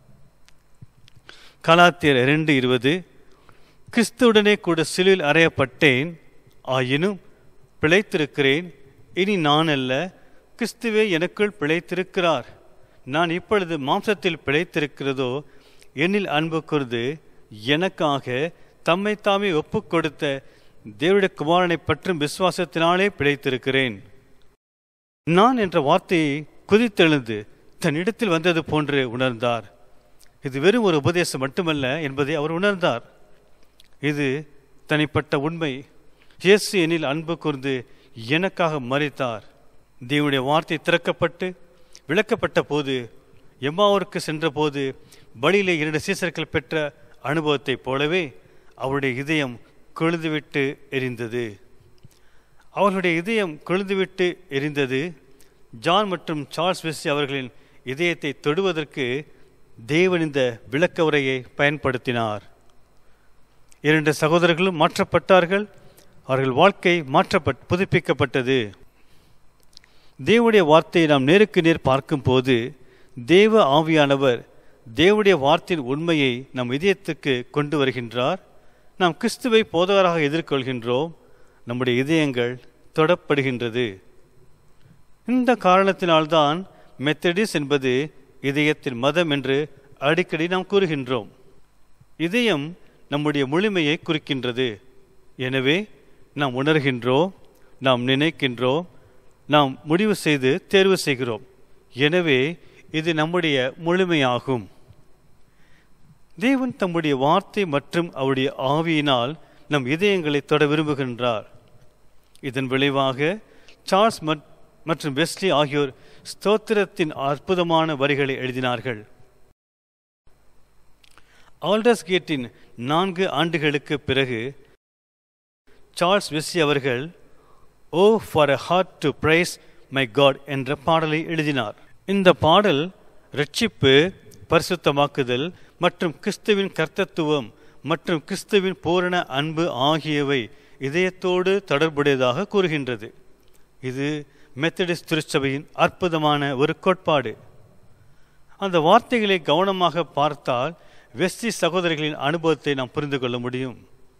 கலாத்தியர் ரெண்டு இருபது கிறிஸ்துவுடனே கூட சிலுவில் அறையப்பட்டேன் ஆயினும் பிழைத்திருக்கிறேன் இனி நான் அல்ல கிறிஸ்துவே எனக்குள் பிழைத்திருக்கிறார் நான் இப்பொழுது மாம்சத்தில் பிழைத்திருக்கிறதோ என்னில் அன்பு கூர்ந்து எனக்காக தம்மை தாமே ஒப்புக் கொடுத்த தேவனுடைய குமாரனை பற்றும் விசுவாசத்தினாலே பிழைத்திருக்கிறேன் நான் என்ற வார்த்தையை குதித்தெழுந்து தன் இடத்தில் வந்தது போன்று உணர்ந்தார் இது வெறும் ஒரு உபதேசம் மட்டுமல்ல என்பதை அவர் உணர்ந்தார் இது தனிப்பட்ட உண்மை இயேசு எனில் அன்பு கூர்ந்து எனக்காக மறித்தார் தேவனுடைய வார்த்தை திறக்கப்பட்டு விளக்கப்பட்ட போது எம்மாவூருக்கு சென்றபோது வழியிலே இரண்டு சீசர்கள் பெற்ற அனுபவத்தைப் போலவே அவருடைய இதயம் கொழுந்துவிட்டு எரிந்தது அவர்களுடைய இதயம் கொழுந்துவிட்டு எரிந்தது ஜான் மற்றும் சார்ல்ஸ் வெஸ்ஸி அவர்களின் இதயத்தை தொடுவதற்கு தேவன் இந்த விளக்க உரையை பயன்படுத்தினார் இரண்டு சகோதரர்களும் மாற்றப்பட்டார்கள் அவர்கள் வாழ்க்கை மாற்றப்பட் புதுப்பிக்கப்பட்டது தேவனுடைய வார்த்தையை நாம் நேருக்கு நேர் பார்க்கும்போது தேவ ஆவியானவர் தேவனுடைய வார்த்தையின் உண்மையை நம் இதயத்துக்கு கொண்டு வருகின்றார் நாம் கிறிஸ்துவை போதகராக எதிர்கொள்கின்றோம் நம்முடைய இதயங்கள் தொடப்படுகின்றது இந்த காரணத்தினால்தான் மெத்தடிஸ் என்பது இதயத்தின் மதம் என்று அடிக்கடி நாம் கூறுகின்றோம் இதயம் நம்முடைய முழுமையை குறிக்கின்றது எனவே நாம் உணர்கின்றோம் நாம் நினைக்கின்றோம் நாம் முடிவு செய்து தேர்வு செய்கிறோம் எனவே இது நம்முடைய முழுமையாகும் தேவன் தம்முடைய வார்த்தை மற்றும் அவருடைய ஆவியினால் நம் இதயங்களை தொட விரும்புகின்றார் இதன் விளைவாக சார்ல்ஸ் மட்- மற்றும் வெஸ்லி ஆகியோர் ஸ்தோத்திரத்தின் அற்புதமான வரிகளை எழுதினார்கள் ஆல்டர்ஸ் கேட்டின் நான்கு ஆண்டுகளுக்கு பிறகு சார்ல்ஸ் வெஸ்லி அவர்கள் oh for a heart to praise my God என்ற பாடலை எழுதினார் இந்த பாடல் ரட்சிப்பு பரிசுத்தமாக்குதல் மற்றும் கிறிஸ்துவின் கர்த்தத்துவம் மற்றும் கிறிஸ்துவின் பூரண அன்பு ஆகியவை இதயத்தோடு தொடர்புடையதாக கூறுகின்றது இது மெத்தடிஸ்ட் திருச்சபையின் அற்புதமான ஒரு கோட்பாடு அந்த வார்த்தைகளை கவனமாக பார்த்தால் வெஸ்டி சகோதரிகளின் அனுபவத்தை நாம் புரிந்து கொள்ள முடியும்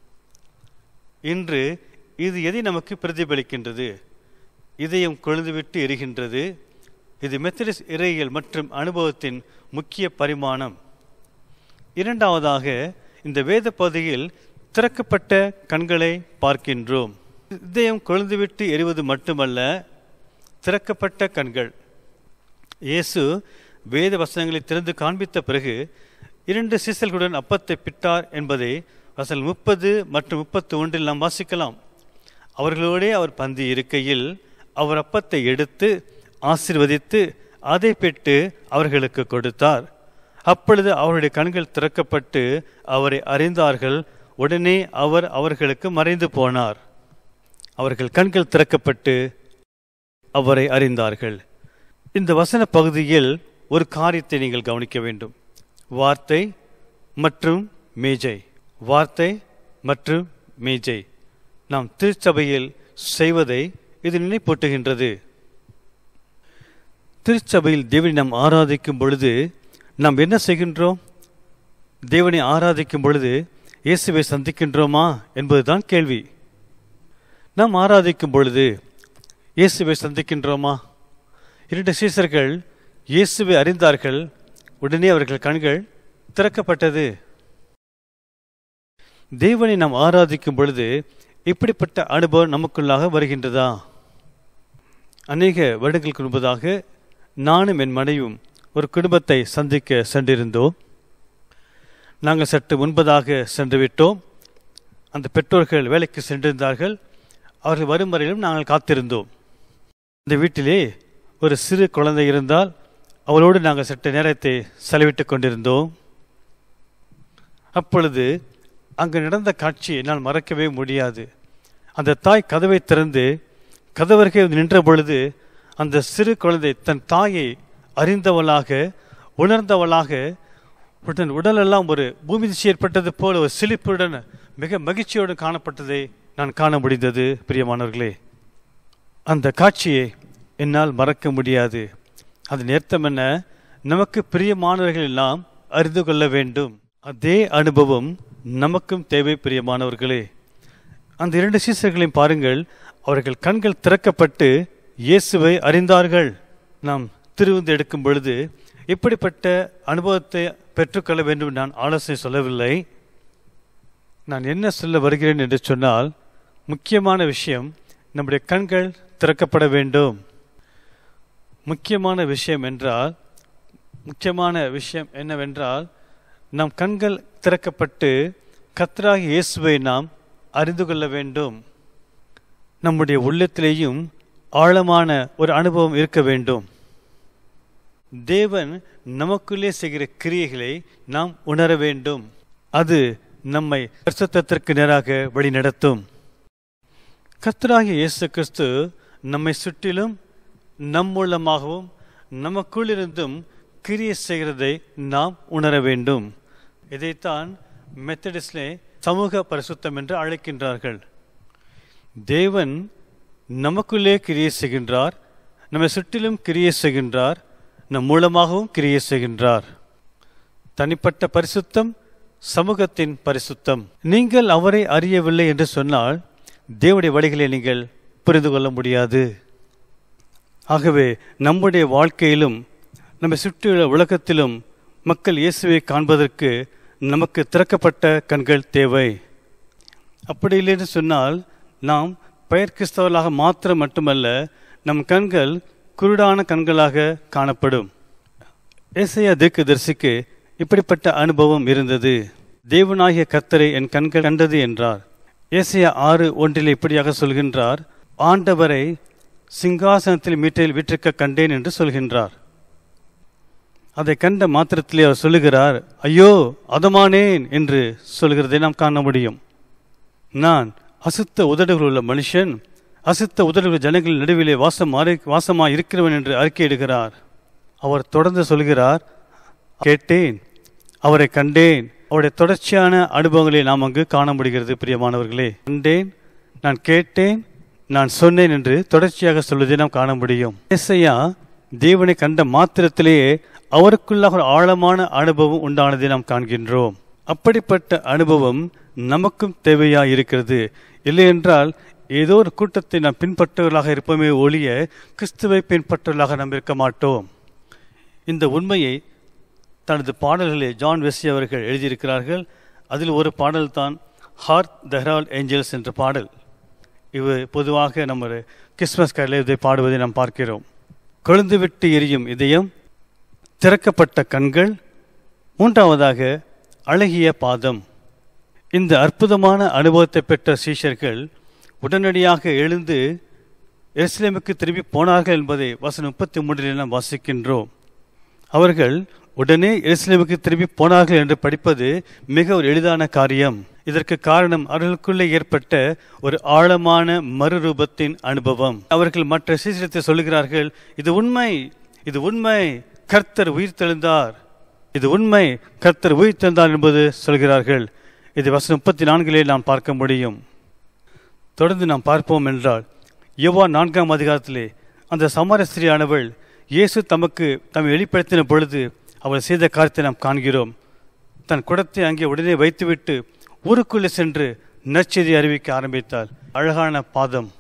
இன்று இது எதை நமக்கு பிரதிபலிக்கின்றது இதயம் கொழுந்துவிட்டு எரிகின்றது இது மெத்தடிஸ் இறையியல் மற்றும் அனுபவத்தின் முக்கிய பரிமாணம் இரண்டாவதாக இந்த வேத பகுதியில் திறக்கப்பட்ட கண்களை பார்க்கின்றோம் இதயம் கொழுந்துவிட்டு எரிவது மட்டுமல்ல திறக்கப்பட்ட கண்கள் இயேசு வேத வசனங்களை திறந்து காண்பித்த பிறகு இரண்டு சீசல்களுடன் அப்பத்தை பிட்டார் என்பதை வசனம் முப்பது மற்றும் முப்பத்தி ஒன்றில் நாம் வாசிக்கலாம் அவர்களோடே அவர் பந்தி இருக்கையில் அவர் அப்பத்தை எடுத்து ஆசீர்வதித்து அதை பெற்று அவர்களுக்கு கொடுத்தார் அப்பொழுது அவருடைய கண்கள் திறக்கப்பட்டு அவரை அறிந்தார்கள் உடனே அவர் அவர்களுக்கு மறைந்து போனார் அவர்கள் கண்கள் திறக்கப்பட்டு அவரை அறிந்தார்கள் இந்த வசன பகுதியில் ஒரு காரியத்தை நீங்கள் கவனிக்க வேண்டும் வார்த்தை மற்றும் மேஜை வார்த்தை மற்றும் மேஜை நாம் திருச்சபையில் செய்வதை இது நினைப்பூட்டுகின்றது திருச்சபையில் தேவனை நாம் ஆராதிக்கும் பொழுது நாம் என்ன செய்கின்றோம் தேவனை ஆராதிக்கும் பொழுது இயேசுவை சந்திக்கின்றோமா என்பதுதான் கேள்வி நாம் ஆராதிக்கும் பொழுது இயேசுவை சந்திக்கின்றோமா இரண்டு சீசர்கள் இயேசுவை அறிந்தார்கள் உடனே அவர்கள் கண்கள் திறக்கப்பட்டது தேவனை நாம் ஆராதிக்கும் பொழுது இப்படிப்பட்ட அனுபவம் நமக்குள்ளாக வருகின்றதா அநேக வருடங்களுக்கு முன்பதாக நானும் என் மனைவியும் ஒரு குடும்பத்தை சந்திக்க சென்றிருந்தோம் நாங்கள் சற்று முன்பதாக சென்று விட்டோம் அந்த பெற்றோர்கள் வேலைக்கு சென்றிருந்தார்கள் அவர்கள் வரும் வரையிலும் நாங்கள் காத்திருந்தோம் இந்த வீட்டிலே ஒரு சிறு குழந்தை இருந்தால் அவளோடு நாங்கள் சற்று நேரத்தை செலவிட்டுக் கொண்டிருந்தோம் அப்பொழுது அங்கு நடந்த காட்சியை என்னால் மறக்கவே முடியாது அந்த தாய் கதவை திறந்து கதவருகே நின்ற பொழுது அந்த சிறு குழந்தை தன் தாயை அறிந்தவளாக உணர்ந்தவளாக உடன் உடலெல்லாம் ஒரு பூமி திசை ஏற்பட்டது போல ஒரு சிலிப்புடன் மிக மகிழ்ச்சியோடு காணப்பட்டதை நான் காண முடிந்தது பிரியமானவர்களே அந்த காட்சியை என்னால் மறக்க முடியாது அதன் அர்த்தம் என்ன நமக்கு பிரியமானவர்கள் எல்லாம் அறிந்து கொள்ள வேண்டும் அதே அனுபவம் நமக்கும் தேவை பிரியமானவர்களே அந்த இரண்டு சீசர்களையும் பாருங்கள் அவர்கள் கண்கள் திறக்கப்பட்டு இயேசுவை அறிந்தார்கள் நாம் திருவிந்து எடுக்கும் பொழுது இப்படிப்பட்ட அனுபவத்தை பெற்றுக்கொள்ள வேண்டும் நான் ஆலோசனை சொல்லவில்லை நான் என்ன சொல்ல வருகிறேன் என்று சொன்னால் முக்கியமான விஷயம் நம்முடைய கண்கள் திறக்கப்பட வேண்டும் முக்கியமான விஷயம் என்றால் முக்கியமான விஷயம் என்னவென்றால் நம் கண்கள் திறக்கப்பட்டு கத்தராகி இயேசுவை நாம் அறிந்து கொள்ள வேண்டும் நம்முடைய உள்ளத்திலேயும் ஆழமான ஒரு அனுபவம் இருக்க வேண்டும் தேவன் நமக்குள்ளே செய்கிற கிரியைகளை நாம் உணர வேண்டும் அது நம்மை பரிசுத்தத்திற்கு நேராக வழிநடத்தும் கர்த்தராகிய இயேசு கிறிஸ்து நம்மை சுற்றிலும் நம் மூலமாகவும் நமக்குள்ளிருந்தும் கிரியை செய்கிறதை நாம் உணர வேண்டும் இதைத்தான் மெத்தடிஸ்லே சமூக பரிசுத்தம் என்று அழைக்கின்றார்கள் தேவன் நமக்குள்ளே கிரியை செய்கின்றார் நம்மை சுற்றிலும் கிரியை செய்கின்றார் நம் மூலமாகவும் கிரியை செய்கின்றார் தனிப்பட்ட பரிசுத்தம் சமூகத்தின் பரிசுத்தம் நீங்கள் அவரை அறியவில்லை என்று சொன்னால் தேவனுடைய வழிகளை நீங்கள் புரிந்து கொள்ள முடியாது ஆகவே நம்முடைய வாழ்க்கையிலும் நம்மை சுற்றியுள்ள உலகத்திலும் மக்கள் இயேசுவை காண்பதற்கு நமக்கு திறக்கப்பட்ட கண்கள் தேவை அப்படி இல்லை என்று சொன்னால் நாம் பெயர் கிறிஸ்தவர்களாக மாத்திரம் மட்டுமல்ல நம் கண்கள் குருடான கண்களாக காணப்படும் ஏசையா தீர்க்கதரிசிக்கு இப்படிப்பட்ட அனுபவம் இருந்தது தேவனாகிய கர்த்தரை என் கண்கள் கண்டது என்றார் ஏசையா ஆறு ஒன்றில் இப்படியாக சொல்கின்றார் ஆண்டவரை சிங்காசனத்தில் மீட்டில் விற்றிருக்க கண்டேன் என்று சொல்கின்றார் அதை கண்ட மாத்திரத்திலே அவர் சொல்லுகிறார் ஐயோ அதமானேன் என்று சொல்கிறதை நாம் காண முடியும் நான் அசுத்த உதடுகள் உள்ள மனுஷன் அசுத்த உதடுகள் ஜனங்கள் நடுவிலே வாசம் வாசமாய் இருக்கிறவன் என்று அறிக்கையிடுகிறார் அவர் தொடர்ந்து சொல்கிறார் கேட்டேன் அவரை கண்டேன் அவருடைய தொடர்ச்சியான அனுபவங்களை நாம் அங்கு காண முடிகிறது பிரியமானவர்களே கண்டேன் நான் கேட்டேன் நான் சொன்னேன் என்று தொடர்ச்சியாக சொல்வதை நாம் காண முடியும் ஏசையா தேவனை கண்ட மாத்திரத்திலேயே அவருக்குள்ளாக ஒரு ஆழமான அனுபவம் உண்டானதை நாம் காண்கின்றோம் அப்படிப்பட்ட அனுபவம் நமக்கும் தேவையா இருக்கிறது இல்லை என்றால் ஏதோ ஒரு கூட்டத்தை நாம் பின்பற்றவர்களாக இருப்போமே ஒழிய கிறிஸ்துவை பின்பற்றவர்களாக நாம் இருக்க மாட்டோம் இந்த உண்மையை தனது பாடல்களில் ஜான் வெஸ்ஸி அவர்கள் எழுதியிருக்கிறார்கள் அதில் ஒரு பாடல் தான் ஹார்ட் த ஹெரால்ட் ஏஞ்சல்ஸ் என்ற பாடல் இவு பொதுவாக நம்ம கிறிஸ்மஸ் கடையில் இதை பாடுவதை நாம் பார்க்கிறோம் கொழுந்து விட்டு எரியும் இதயம் திறக்கப்பட்ட கண்கள் மூன்றாவதாக அழகிய பாதம் இந்த அற்புதமான அனுபவத்தை பெற்ற சீஷர்கள் உடனடியாக எழுந்து எருசலேமுக்கு திரும்பி போனார்கள் என்பதை வசனம் முப்பத்தி மூன்றில் நாம் வாசிக்கின்றோம் அவர்கள் உடனே எருசலேமுக்கு திரும்பி போனார்கள் என்று படிப்பது மிக ஒரு எளிதான காரியம் இதற்கு காரணம் அவர்களுக்குள்ளே ஏற்பட்ட ஒரு ஆழமான மறுரூபத்தின் அனுபவம் அவர்கள் மற்ற சீசனத்தை சொல்லுகிறார்கள் இது உண்மை இது உண்மை கர்த்தர் உயிர் தெழுந்தார் இது உண்மை கர்த்தர் உயிர் தெழுந்தார் என்பது சொல்கிறார்கள் இது வசனம் முப்பத்தி நான்கிலே நாம் பார்க்க முடியும் தொடர்ந்து நாம் பார்ப்போம் என்றால் யோவா நான்காம் அதிகாரத்திலே அந்த சமார ஸ்திரியானவள் இயேசு தமக்கு தம்மை வெளிப்படுத்தின பொழுது அவள் செய்த காரியத்தை நாம் காண்கிறோம் தன் குடத்தை அங்கே உடனே வைத்துவிட்டு ஊருக்குள்ளே சென்று நற்செய்தி அறிவிக்க ஆரம்பித்தாள் அழகான பாதம்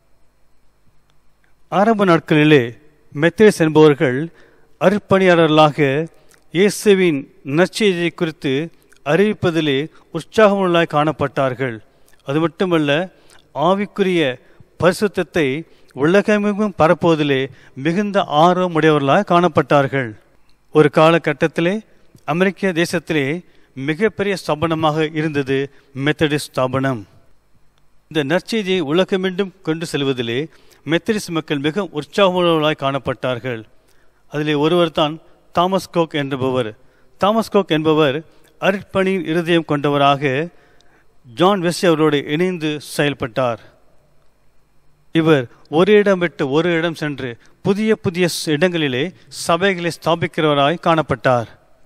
ஆரம்ப நாட்களிலே மெத்தேஸ் என்பவர்கள் அருட்பணியாளர்களாக இயேசுவின் நற்செய்தியை குறித்து அறிவிப்பதிலே உற்சாகமுள்ளாய் காணப்பட்டார்கள் அது மட்டுமல்ல ஆவிக்குரிய பரிசுத்தத்தை உலகமெங்கும் பரப்புவதிலே மிகுந்த ஆர்வம் உடையவர்களாக காணப்பட்டார்கள் ஒரு காலகட்டத்திலே அமெரிக்க தேசத்திலே மிகப்பெரிய ஸ்தாபனமாக இருந்தது மெத்தடிஸ்ட் ஸ்தாபனம் இந்த நற்செய்தியை உலகமெண்டும் கொண்டு செல்வதிலே மெத்தடிஸ்ட் மக்கள் மிக உற்சாகமுள்ளவர்களாய் காணப்பட்டார்கள் அதிலே ஒருவர் தான் தாமஸ் கோக் என்பவர் தாமஸ் கோக் என்பவர் அருட்பணியின் இருதயம் கொண்டவராக ஜான் வெஸ்ஸி அவரோடு இணைந்து செயல்பட்டார் இவர் ஒரு இடம் விட்டு ஒரு இடம் சென்று புதிய புதிய இடங்களிலே சபைகளை ஸ்தாபிக்கிறவராய் காணப்பட்டார்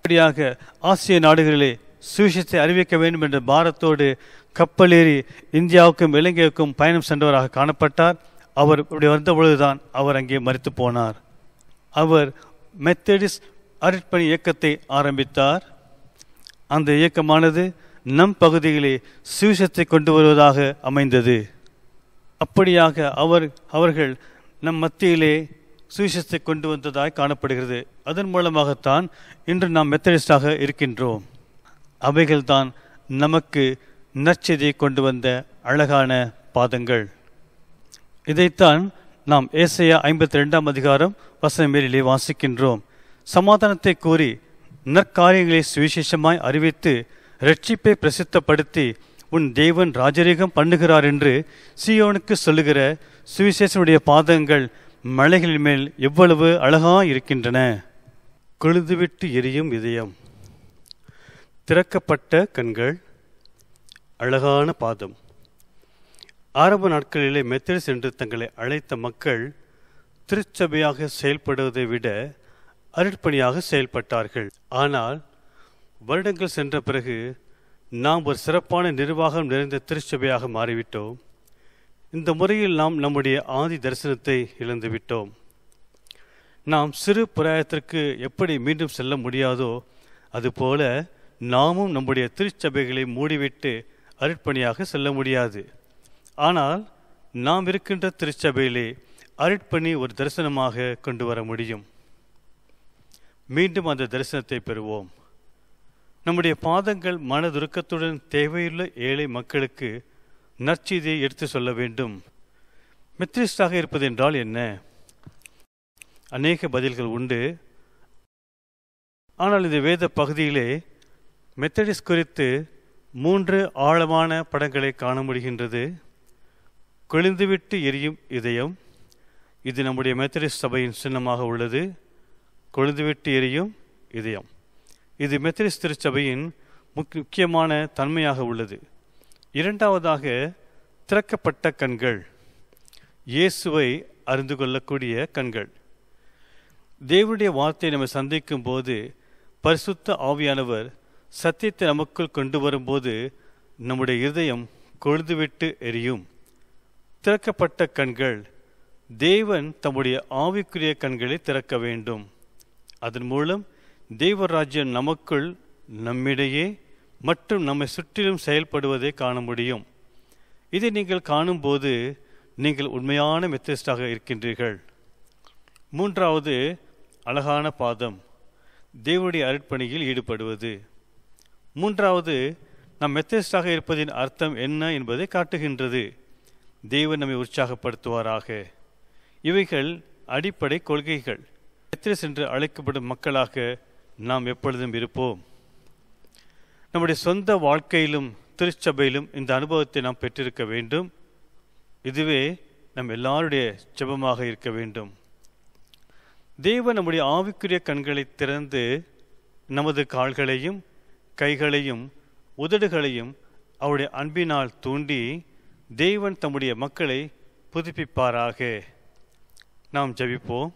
இப்படியாக ஆசிய நாடுகளிலே சுவிசேஷத்தை அறிவிக்க வேண்டும் என்ற பாரத்தோடு கப்பலேறி இந்தியாவுக்கும் இலங்கைக்கும் பயணம் சென்றவராக காணப்பட்டார் அவர் இப்படி வந்த பொழுதுதான் அவர் அங்கே மரித்து போனார் அவர் மெத்தடிஸ் அருட்பணி இயக்கத்தை ஆரம்பித்தார் அந்த இயக்கமானது நம் பகுதியிலே சுவிசேஷத்தை கொண்டு வருவதாக அமைந்தது அப்படியாக அவர் அவர்கள் நம் மத்தியிலே சுவிசேஷத்தை கொண்டு வந்ததாய் காணப்படுகிறது அதன் மூலமாகத்தான் இன்று நாம் மெத்தடிஸ்டாக இருக்கின்றோம் அவைகள்தான் நமக்கு நற்செய்தியை கொண்டு வந்த அழகான பாதங்கள் இதைத்தான் நாம் ஏசையா ஐம்பத்தி ரெண்டாம் அதிகாரம் வசனமேலிலே வாசிக்கின்றோம் சமாதானத்தை கூறி நற்காரியங்களை சுவிசேஷமாய் அறிவித்து ரட்சிப்பை பிரசித்தப்படுத்தி உன் தேவன் ராஜரீகம் பண்ணுகிறார் என்று சியோனுக்கு சொல்லுகிற சுவிசேஷனுடைய பாதங்கள் மலைகளின் மேல் எவ்வளவு அழகா இருக்கின்றன கொழுதுவிட்டு எரியும் இதயம் திறக்கப்பட்ட கண்கள் அழகான பாதம் ஆரம்ப நாட்களிலே மெத்தடிஸ் என்று தங்களை அழைத்த மக்கள் திருச்சபையாக செயல்படுவதை விட அருட்பணியாக செயல்பட்டார்கள் ஆனால் வருடங்கள் சென்ற பிறகு நாம் ஒரு சிறப்பான நிர்வாகம் நிறைந்த திருச்சபையாக மாறிவிட்டோம் இந்த முறையில் நாம் நம்முடைய ஆதி தரிசனத்தை இழந்துவிட்டோம் நாம் சிறு பிராயத்திற்கு எப்படி மீண்டும் செல்ல முடியாதோ அதுபோல நாமும் நம்முடைய திருச்சபைகளை மூடிவிட்டு அருட்பணியாக செல்ல முடியாது ஆனால் நாம் இருக்கின்ற திருச்சபையிலே அருட்பணி ஒரு தரிசனமாக கொண்டு வர முடியும் மீண்டும் அந்த தரிசனத்தை பெறுவோம் நம்முடைய பாதங்கள் மனதுருக்கத்துடன் தேவையுள்ள ஏழை மக்களுக்கு நற்செய்தியை எடுத்து சொல்ல வேண்டும் மெத்ரிஸ்டாக இருப்பது என்றால் என்ன அநேக பதில்கள் உண்டு ஆனால் இந்த வேத பகுதியிலே மெத்தடிஸ் குறித்து மூன்று ஆழமான படங்களை காண முடிகின்றது கொழுந்துவிட்டு எரியும் இதயம் இது நம்முடைய மெத்தடிஸ்ட் சபையின் சின்னமாக உள்ளது கொழுந்துவிட்டு எரியும் இதயம் இது மெத்தடிஸ்ட் திருச்சபையின் முக்- முக்கியமான தன்மையாக உள்ளது இரண்டாவதாக திறக்கப்பட்ட கண்கள் இயேசுவை அறிந்து கொள்ளக்கூடிய கண்கள் தேவனுடைய வார்த்தையை நம்ம சந்திக்கும் போது பரிசுத்த ஆவியானவர் சத்தியத்தை நமக்குள் கொண்டு வரும்போது நம்முடைய இருதயம் கொழுந்துவிட்டு எரியும் திறக்கப்பட்ட கண்கள் தேவன் தம்முடைய ஆவிக்குரிய கண்களை திறக்க வேண்டும் அதன் மூலம் தெய்வராஜ்யம் நமக்குள் நம்மிடையே மற்றும் நம்மை சுற்றிலும் செயல்படுவதை காண முடியும் இதை நீங்கள் காணும்போது நீங்கள் உண்மையான மெத்தடிஸ்டாக இருக்கின்றீர்கள் மூன்றாவது அழகான பாதம் தேவனுடைய அருட்பணியில் ஈடுபடுவது மூன்றாவது நாம் மெத்தடிஸ்டாக இருப்பதின் அர்த்தம் என்ன என்பதை காட்டுகின்றது தேவன் நம்மை உற்சாகப்படுத்துவாராக இவைகள் அடிப்படை கொள்கைகள் மெத்தடிஸ் என்று அழைக்கப்படும் மக்களாக நாம் எப்பொழுதும் இருப்போம் நம்முடைய சொந்த வாழ்க்கையிலும் திருச்சபையிலும் இந்த அனுபவத்தை நாம் பெற்றிருக்க வேண்டும் இதுவே நம் எல்லாருடைய ஜெபமாக இருக்க வேண்டும் தேவன் நம்முடைய ஆவிக்குரிய கண்களை திறந்து நமது கால்களையும் கைகளையும் உதடுகளையும் அவருடைய அன்பினால் தூண்டி தேவன் தம்முடைய மக்களை புதுப்பிப்பாராக நாம் ஜெபிப்போம்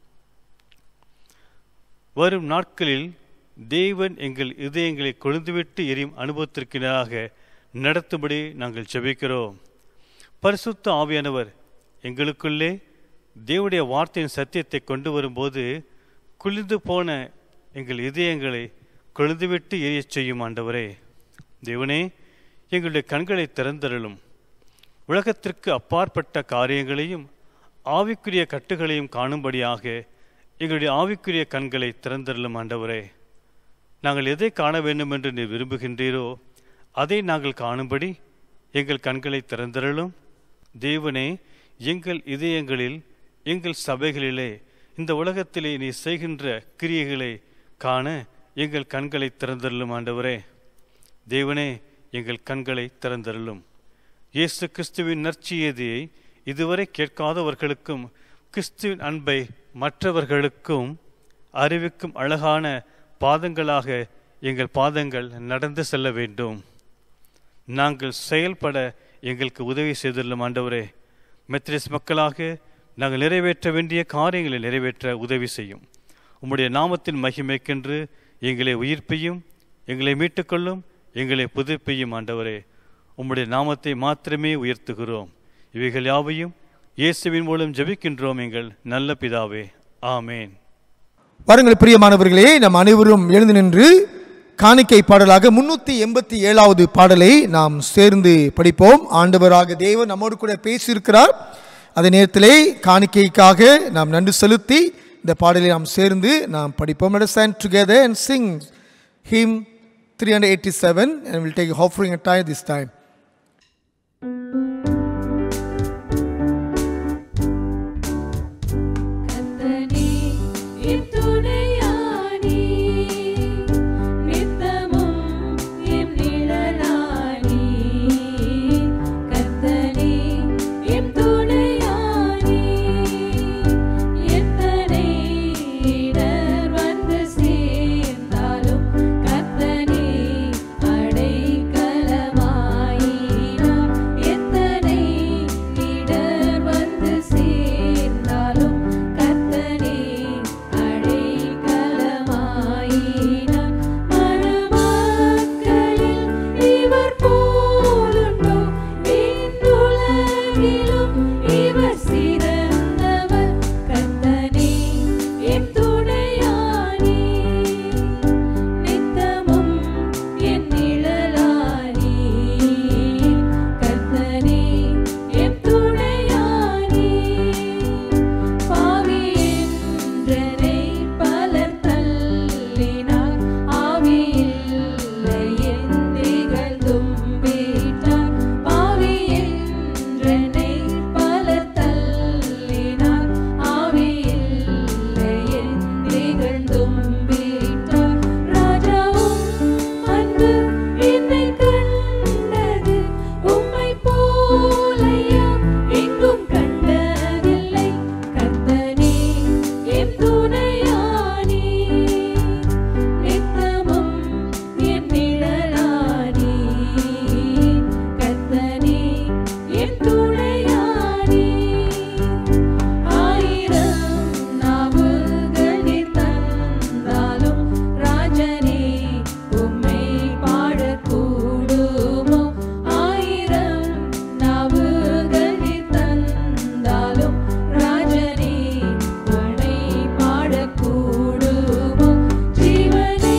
வரும் நாட்களில் தேவன் எங்கள் இதயங்களை கொழுந்துவிட்டு எரியும் அனுபவத்திற்கினராக நடத்தும்படி நாங்கள் ஜெபிக்கிறோம் பரிசுத்த ஆவியானவர் எங்களுக்குள்ளே தேவனுடைய வார்த்தையின் சத்தியத்தை கொண்டு வரும்போது குளிர்ந்து போன எங்கள் இதயங்களை கொழுந்துவிட்டு எரியச் செய்யும் ஆண்டவரே தேவனே எங்களுடைய கண்களை திறந்தருளும் உலகத்திற்கு அப்பாற்பட்ட காரியங்களையும் ஆவிக்குரிய கட்டுகளையும் காணும்படியாக எங்களுடைய ஆவிக்குரிய கண்களை திறந்தருளும் ஆண்டவரே நாங்கள் எதை காண வேண்டும் என்று நீர் விரும்புகின்றீரோ அதை நாங்கள் காணும்படி எங்கள் கண்களை திறந்தருளும் தேவனே எங்கள் இதயங்களில் எங்கள் சபைகளிலே இந்த உலகத்திலே நீ செய்கின்ற கிரியைகளை காண எங்கள் கண்களை திறந்தருளும் ஆண்டவரே தேவனே எங்கள் கண்களை திறந்தருளும் இயேசு கிறிஸ்துவின் நற்செய்தியை இதுவரை கேட்காதவர்களுக்கும் கிறிஸ்துவின் அன்பை மற்றவர்களுக்கும் அறிவிக்கும் அழகான பாதங்களாக எங்கள் பாதங்கள் நடந்து செல்ல வேண்டும் நாங்கள் செயல்பட எங்களுக்கு உதவி செய்துள்ள ஆண்டவரே மெத்ரிஸ் மக்களாக நாங்கள் நிறைவேற்ற வேண்டிய காரியங்களை நிறைவேற்ற உதவி செய்யும் உம்முடைய நாமத்தின் மகிமைக்கென்று எங்களை உயிர்ப்பையும் எங்களை மீட்டுக்கொள்ளும் எங்களை புதுப்பியும் ஆண்டவரே உம்முடைய நாமத்தை மாத்திரமே உயர்த்துகிறோம் இவைகள் யாவையும் இயேசுவின் மூலம் ஜெபிக்கின்றோம் எங்கள் நல்ல பிதாவே ஆமேன் வாருங்கள் பிரியமானவர்களே நம் அனைவரும் எழுந்து நின்று காணிக்கை பாடலாக முன்னூற்றி எண்பத்தி ஏழாவது பாடலை நாம் சேர்ந்து படிப்போம் ஆண்டவராக தேவன் நம்மோடு கூட பேசியிருக்கிறார் அதே நேரத்திலே காணிக்கைக்காக நாம் நன்றி செலுத்தி இந்த பாடலை நாம் சேர்ந்து நாம் படிப்போம் let us stand together and sing hymn 387 and we'll take offering a time this time கர்த்தனே என் துணையானி நித்தமும் என் நிழலானி கர்த்தனே என் துணையானி எத்தனை இடர் வந்து சேர்ந்தாலும் கர்த்தனே அடைக்கலமாயினார் எத்தனை இடர் வந்து சேர்ந்தாலும் கர்த்தனே அடைக்கலமாயினார் மணமக்களில் இவர் போலுண்டோ விண்ணுலகிலும் இவர் சிறந்தவர் கர்த்தனே என் துணையானி நித்தமும் என் நிழலானி கர்த்தனே என் துணையானி பாவி என்றனை பலர் தள்ளினார் ஆவி இல்லை என்றிகழ்ந்தும் விட்டார் பாவி என்றனை பலர் தள்ளினார் ஆவி இல்லை என்றிகழ்ந்தும் விட்டார் ராஜாவும் அன்பு என்னை கண்டது உம்மை போலையா எங்கும் கண்டதில்லை கர்த்தனே என் துணையானி நித்தமும் என் நிழலானி கர்த்தனே என் துணையானி ஆயிரம் நாவுகள் தந்தாலும் ராஜனே உம்மை பாடக்கூடுமோ ஆயிரம் நாவுகள் தந்தாலும் ராஜனே உம்மை பாடக்கூடுமோ ஜீவனே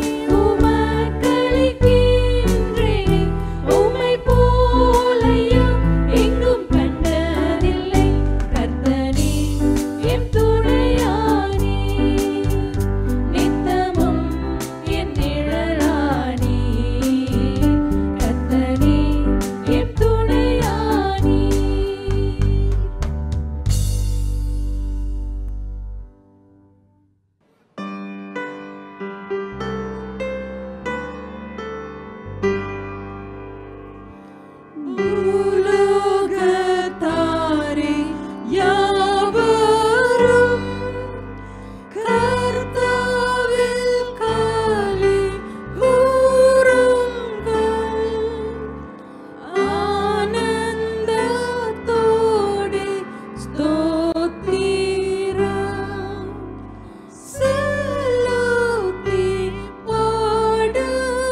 உமக்களிக்கின்றேனே உம்மை போலையா எங்கும் கண்டதில்லை கர்த்தனே என் துணையானி நித்தமும் என் நிழலானி கர்த்தனே என் துணையானி உலகத்தாரே யாவரும் கர்த்தாவில் களி கூறுங்கள் ஆனந்தத்தோடு ஸ்தோத்திரம் செலுத்தி பாடு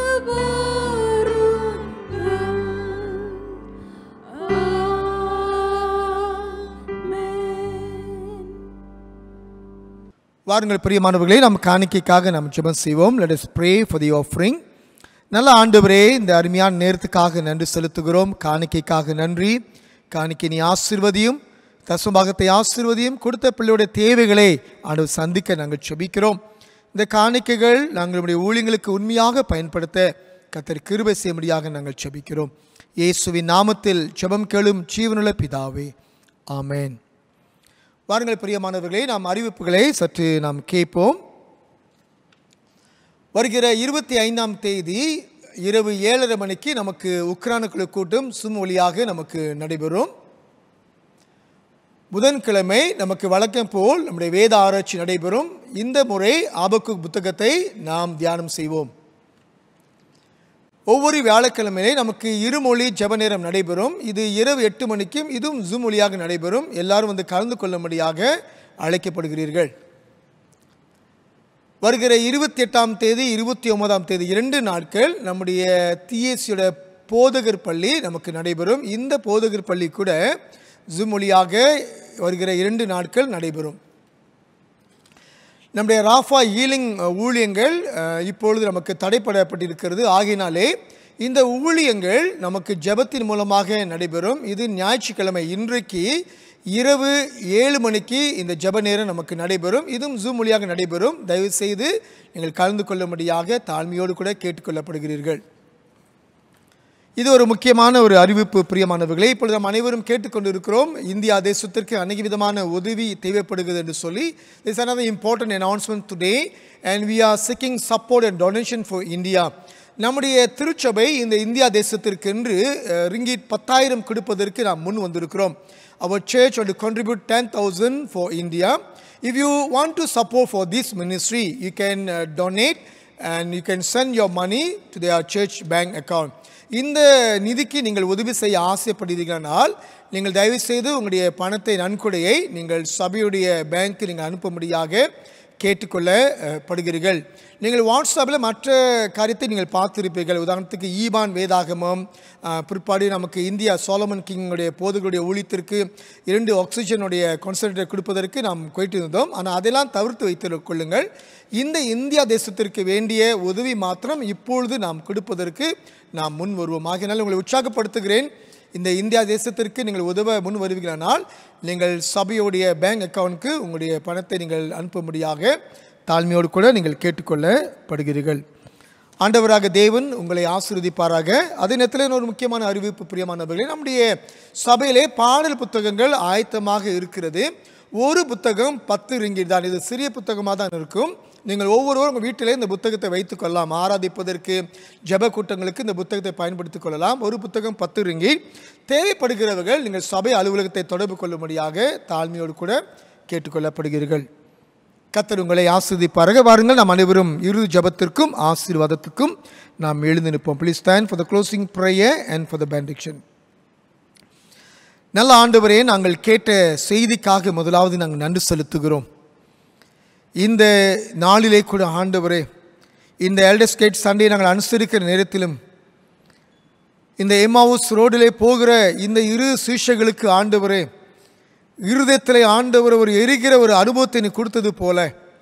வாருங்கள் பிரியமானவர்களே நாம் காணிக்கைக்காக நாம் ஜெபம் செய்வோம் let us pray for the offering நல்ல ஆண்டவரே இந்த அருமையான நேரத்துக்காக நன்றி செலுத்துகிறோம் காணிக்கைக்காக நன்றி காணிக்கை நீ ஆசிர்வதியும் தசமபாகத்தை ஆசிர்வதியும் கொடுத்த பிள்ளையுடைய தேவைகளை ஆண்டவர் சந்திக்க நாங்கள் செபிக்கிறோம் இந்த காணிக்கைகள் நாங்கள் நம்முடைய ஊழியங்களுக்கு உண்மையாக பயன்படுத்த கத்தர் கிருபை செய்யும்படியாக நாங்கள் செபிக்கிறோம் இயேசுவின் நாமத்தில் ஜெபம் கேளும் ஜீவனுள்ள பிதாவே ஆமென் வாருங்கள் பிரியமானவர்களே நாம் அறிவிப்புகளை சற்று நாம் கேட்போம் வருகிற இருபத்தி ஐந்தாம் தேதி இரவு ஏழரை மணிக்கு நமக்கு உக்ரானுக்குழு கூட்டம் சும் ஒளியாக நமக்கு நடைபெறும் புதன்கிழமை நமக்கு வழக்கம் போல் நம்முடைய வேத ஆராய்ச்சி நடைபெறும் இந்த முறை ஆபக்கு புத்தகத்தை நாம் தியானம் செய்வோம் ஒவ்வொரு வியாழக்கிழமையிலே நமக்கு இருமொழி ஜெப நேரம் நடைபெறும் இது இரவு எட்டு மணிக்கும் இதுவும் ஜூம் மொழியாக நடைபெறும் எல்லாரும் வந்து கலந்து கொள்ளும்படியாக அழைக்கப்படுகிறீர்கள் வருகிற இருபத்தி எட்டாம் தேதி இருபத்தி ஒன்பதாம் தேதி இரண்டு நாட்கள் நம்முடைய டிஎஸ்சியோட போதகர் பள்ளி நமக்கு நடைபெறும் இந்த போதகர் பள்ளி கூட ஜூம் மொழியாக வருகிற இரண்டு நாட்கள் நடைபெறும் நம்முடைய ராஃபா ஈலிங் ஊழியங்கள் அஹ், இப்பொழுது நமக்கு தடைப்படப்பட்டிருக்கிறது ஆகினாலே இந்த ஊழியங்கள் நமக்கு ஜெபத்தின் மூலமாக நடைபெறும் இது ஞாயிற்றுக்கிழமை இன்றைக்கு இரவு ஏழு மணிக்கு இந்த ஜெப நேரம் நமக்கு நடைபெறும் இதுவும் ஜூம் மொழியாக நடைபெறும் தயவு செய்து நீங்கள் கலந்து கொள்ளும்படியாக தாழ்மையோடு கூட கேட்டுக்கொள்ளப்படுகிறீர்கள் இது ஒரு முக்கியமான ஒரு அறிவிப்பு பிரியமானவர்களே இப்பொழுது நாம் அனைவரும் கேட்டுக்கொண்டிருக்கிறோம் இந்தியா தேசத்திற்கு அநேக விதமான உதவி தேவைப்படுகிறது என்று சொல்லி is another important announcement today and we are seeking support and donation for India நம்முடைய திருச்சபை இந்த இந்தியா தேசத்திற்கென்று அஹ், ரிங்கிட் பத்தாயிரம் கொடுப்பதற்கு நாம் முன் வந்திருக்கிறோம் அவர் church want to contribute 10000 for India if you want to support for this ministry you can uh, donate and you can send your money to their church bank account இந்த நிதிக்கு நீங்கள் உதவி செய்ய ஆசைப்படுகிறீர்களானால் நீங்கள் தயவு செய்து உங்களுடைய பணத்தை நன்கொடையை நீங்கள் சபையுடைய பேங்க்கு நீங்கள் அனுப்பும்படியாக கேட்டுக்கொள்ளப்படுகிறீர்கள் நீங்கள் வாட்ஸ்அப்பில் மற்ற காரியத்தை நீங்கள் பார்த்திருப்பீர்கள் உதாரணத்துக்கு ஈபான் வேதாகமம் அஹ், பிற்பாடு நமக்கு இந்தியா சோலமன் கிங்குடைய போதுகளுடைய ஊழியத்திற்கு இரண்டு ஆக்சிஜனுடைய கான்சன்ட்ரேட் கொடுப்பதற்கு நாம் போயிட்டிருந்தோம் ஆனால் அதெல்லாம் தவிர்த்து வைத்து கொள்ளுங்கள் இந்த இந்தியா தேசத்திற்கு வேண்டிய உதவி மாத்திரம் இப்பொழுது நாம் கொடுப்பதற்கு நாம் முன் வருவோம் ஆகையினால் உங்களை உற்சாகப்படுத்துகிறேன் இந்த இந்தியா தேசத்திற்கு நீங்கள் உதவ முன் வருவீர்களானால் நீங்கள் சபையுடைய பேங்க் அக்கவுண்ட்க்கு உங்களுடைய பணத்தை நீங்கள் அனுப்பும்படியாக தாழ்மையோடு கூட நீங்கள் கேட்டுக்கொள்ளப்படுகிறீர்கள் ஆண்டவராக தேவன் உங்களை ஆசீர்வதிப்பாராக அதே நேரத்தில் ஒரு முக்கியமான அறிவிப்பு பிரியமானவர்களே நம்முடைய சபையிலே பாடல் புத்தகங்கள் ஆயத்தமாக இருக்கிறது ஒரு புத்தகம் பத்து ரிங்கிட் தான் இது சிறிய புத்தகமாக தான் இருக்கும் நீங்கள் ஒவ்வொருவரும் உங்கள் வீட்டிலே இந்த புத்தகத்தை வைத்துக் கொள்ளலாம் ஆராதிப்பதற்கு ஜெப கூட்டங்களுக்கு இந்த புத்தகத்தை பயன்படுத்திக் கொள்ளலாம் ஒரு புத்தகம் பத்து ரிங்கி தேவைப்படுகிறவர்கள் நீங்கள் சபை அலுவலகத்தை தொடர்பு கொள்ளும்படியாக தாழ்மையோடு கூட கேட்டுக்கொள்ளப்படுகிறீர்கள் கத்தர் உங்களை ஆசிர்வதிப்பார்கள் வாருங்கள் நாம் அனைவரும் இறுதி ஜபத்திற்கும் ஆசீர்வாதத்துக்கும் நாம் எழுந்து நிற்போம் please stand for the closing prayer and for the benediction நல்ல ஆண்டவரே நாங்கள் கேட்ட செய்திக்காக முதலாவது நாங்கள் நன்றி செலுத்துகிறோம் இந்த நாளிலே கூட ஆண்டவரே இந்த எல்டர் ஸ்கேட் சண்டே நாங்கள் அனுசரிக்கிற நேரத்திலும் இந்த எம்மாவூஸ் ரோடிலே போகிற இந்த இரு சீஷர்களுக்கு ஆண்டவரே இருதயத்திலே ஆண்டவர் ஒரு எரிகிற ஒரு அனுபவத்தை நீ கொடுத்தது போல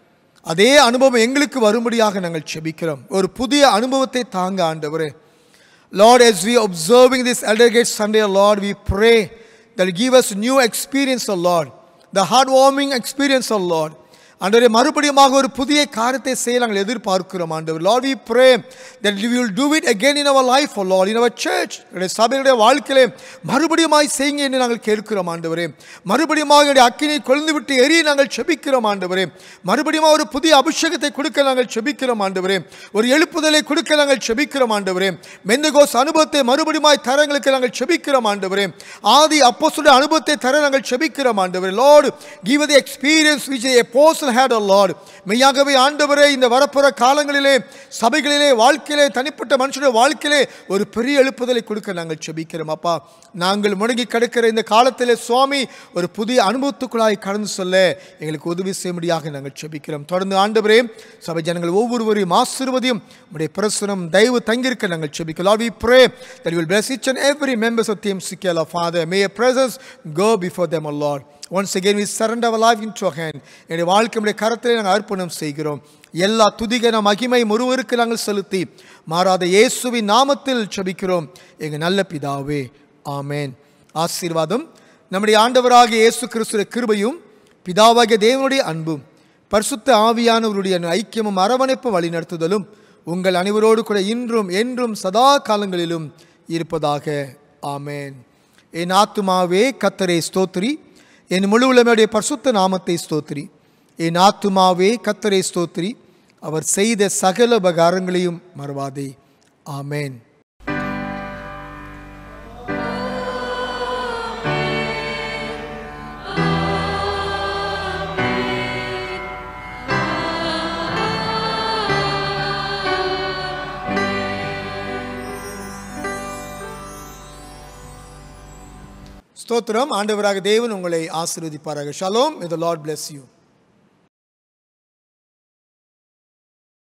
அதே அனுபவம் எங்களுக்கு வரும்படியாக நாங்கள் செபிக்கிறோம் ஒரு புதிய அனுபவத்தை தாங்க ஆண்டவரே Lord, as we observing this Elder Gate Sunday, Lord, we pray that you give us new experience, O Lord, the heartwarming experience, O Lord. ஆண்டவரே மறுபடியுமாக ஒரு புதிய காரியத்தை செய்ய நாங்கள் எதிர்பார்க்கிறோம் ஆண்டவர் lord we pray that we will do it again in our life oh lord in our church எங்களுடைய சபையுடைய வாழ்க்கையிலே மறுபடியுமாய் செய்யுங்க என்று நாங்கள் கேட்கிறோம் ஆண்டவரே மறுபடியுமாக எங்களுடைய அக்கினை கொழுந்து விட்டு எரிய நாங்கள் செபிக்கிறோம் ஆண்டவரே மறுபடியும் ஒரு புதிய அபிஷேகத்தை கொடுக்க நாங்கள் செபிக்கிறோம் ஆண்டவரே ஒரு எழுப்புதலை கொடுக்க நாங்கள் செபிக்கிறோம் ஆண்டவரே மெந்தகோஸ் அனுபவத்தை மறுபடியுமாய் தர எங்களுக்கு நாங்கள் செபிக்கிறோம் ஆண்டவரே ஆதி அப்போஸ்தலருடைய அனுபவத்தை தர நாங்கள் செபிக்கிறோம் ஆண்டவரே lord give the experience which a apostle had a lord மெய்யாகவே ஆண்டவரே இந்த வரப்போற காலங்களிலே சபைகளிலே வாழ்க்கையிலே தனிப்பட்ட மனுஷனுடைய வாழ்க்கையிலே ஒரு பெரிய எழுப்புதலை கொடுக்க நாங்கள் செபிக்கிறோம் அப்பா நாங்கள் முடங்கி கிடக்கிற இந்த காலத்திலே சுவாமி ஒரு புதிய அனுபவத்துக்குள்ளாய் கடந்து சொல்ல எங்களுக்கு உதவி செய்யும்படியாக நாங்கள் செபிக்கிறோம் தொடர்ந்து ஆண்டவரே சபை ஜனங்கள் ஒவ்வொருவரையும் ஆசீர்வதியும் உடைய பிரசுரம் தயவு தங்கியிருக்க நாங்கள் செபிக்கலாம் Lord, we pray that you will bless each and every members of Team Sikela, Father. May your presence go before them, O Lord. Once again, we surrender our life into your hand. என்னுடைய வாழ்க்கையுடைய கரத்திலே நாங்கள் அர்ப்பணம் செய்கிறோம் எல்லா துதிகன மகிமை ஒருவருக்கு நாங்கள் செலுத்தி மாறாத இயேசுவின் நாமத்தில் செபிக்கிறோம் எங்கள் நல்ல பிதாவே ஆமென் ஆசீர்வாதம் நம்முடைய ஆண்டவராகிய இயேசு கிறிஸ்துடைய கிருபையும் பிதாவாகிய தேவனுடைய அன்பும் பரிசுத்த ஆவியானவருடைய ஐக்கியமும் அரவணைப்பு வழிநடத்துதலும் உங்கள் அனைவரோடு கூட இன்றும் என்றும் சதா காலங்களிலும் இருப்பதாக ஆமென் என் ஆத்துமாவே கத்தரை ஸ்தோத்திரி என் முழு உலமையுடைய பரிசுத்த நாமத்தை ஸ்தோத்திரி என் ஆத்துமாவே கத்தரை ஸ்தோத்திரி அவர் செய்த சகல உபகாரங்களையும் மறவாதே ஆமென் ஸ்தோத்திரம் ஆண்டவராக தேவன் உங்களை ஆசீர்வதிப்பாராக shalom may the Lord bless you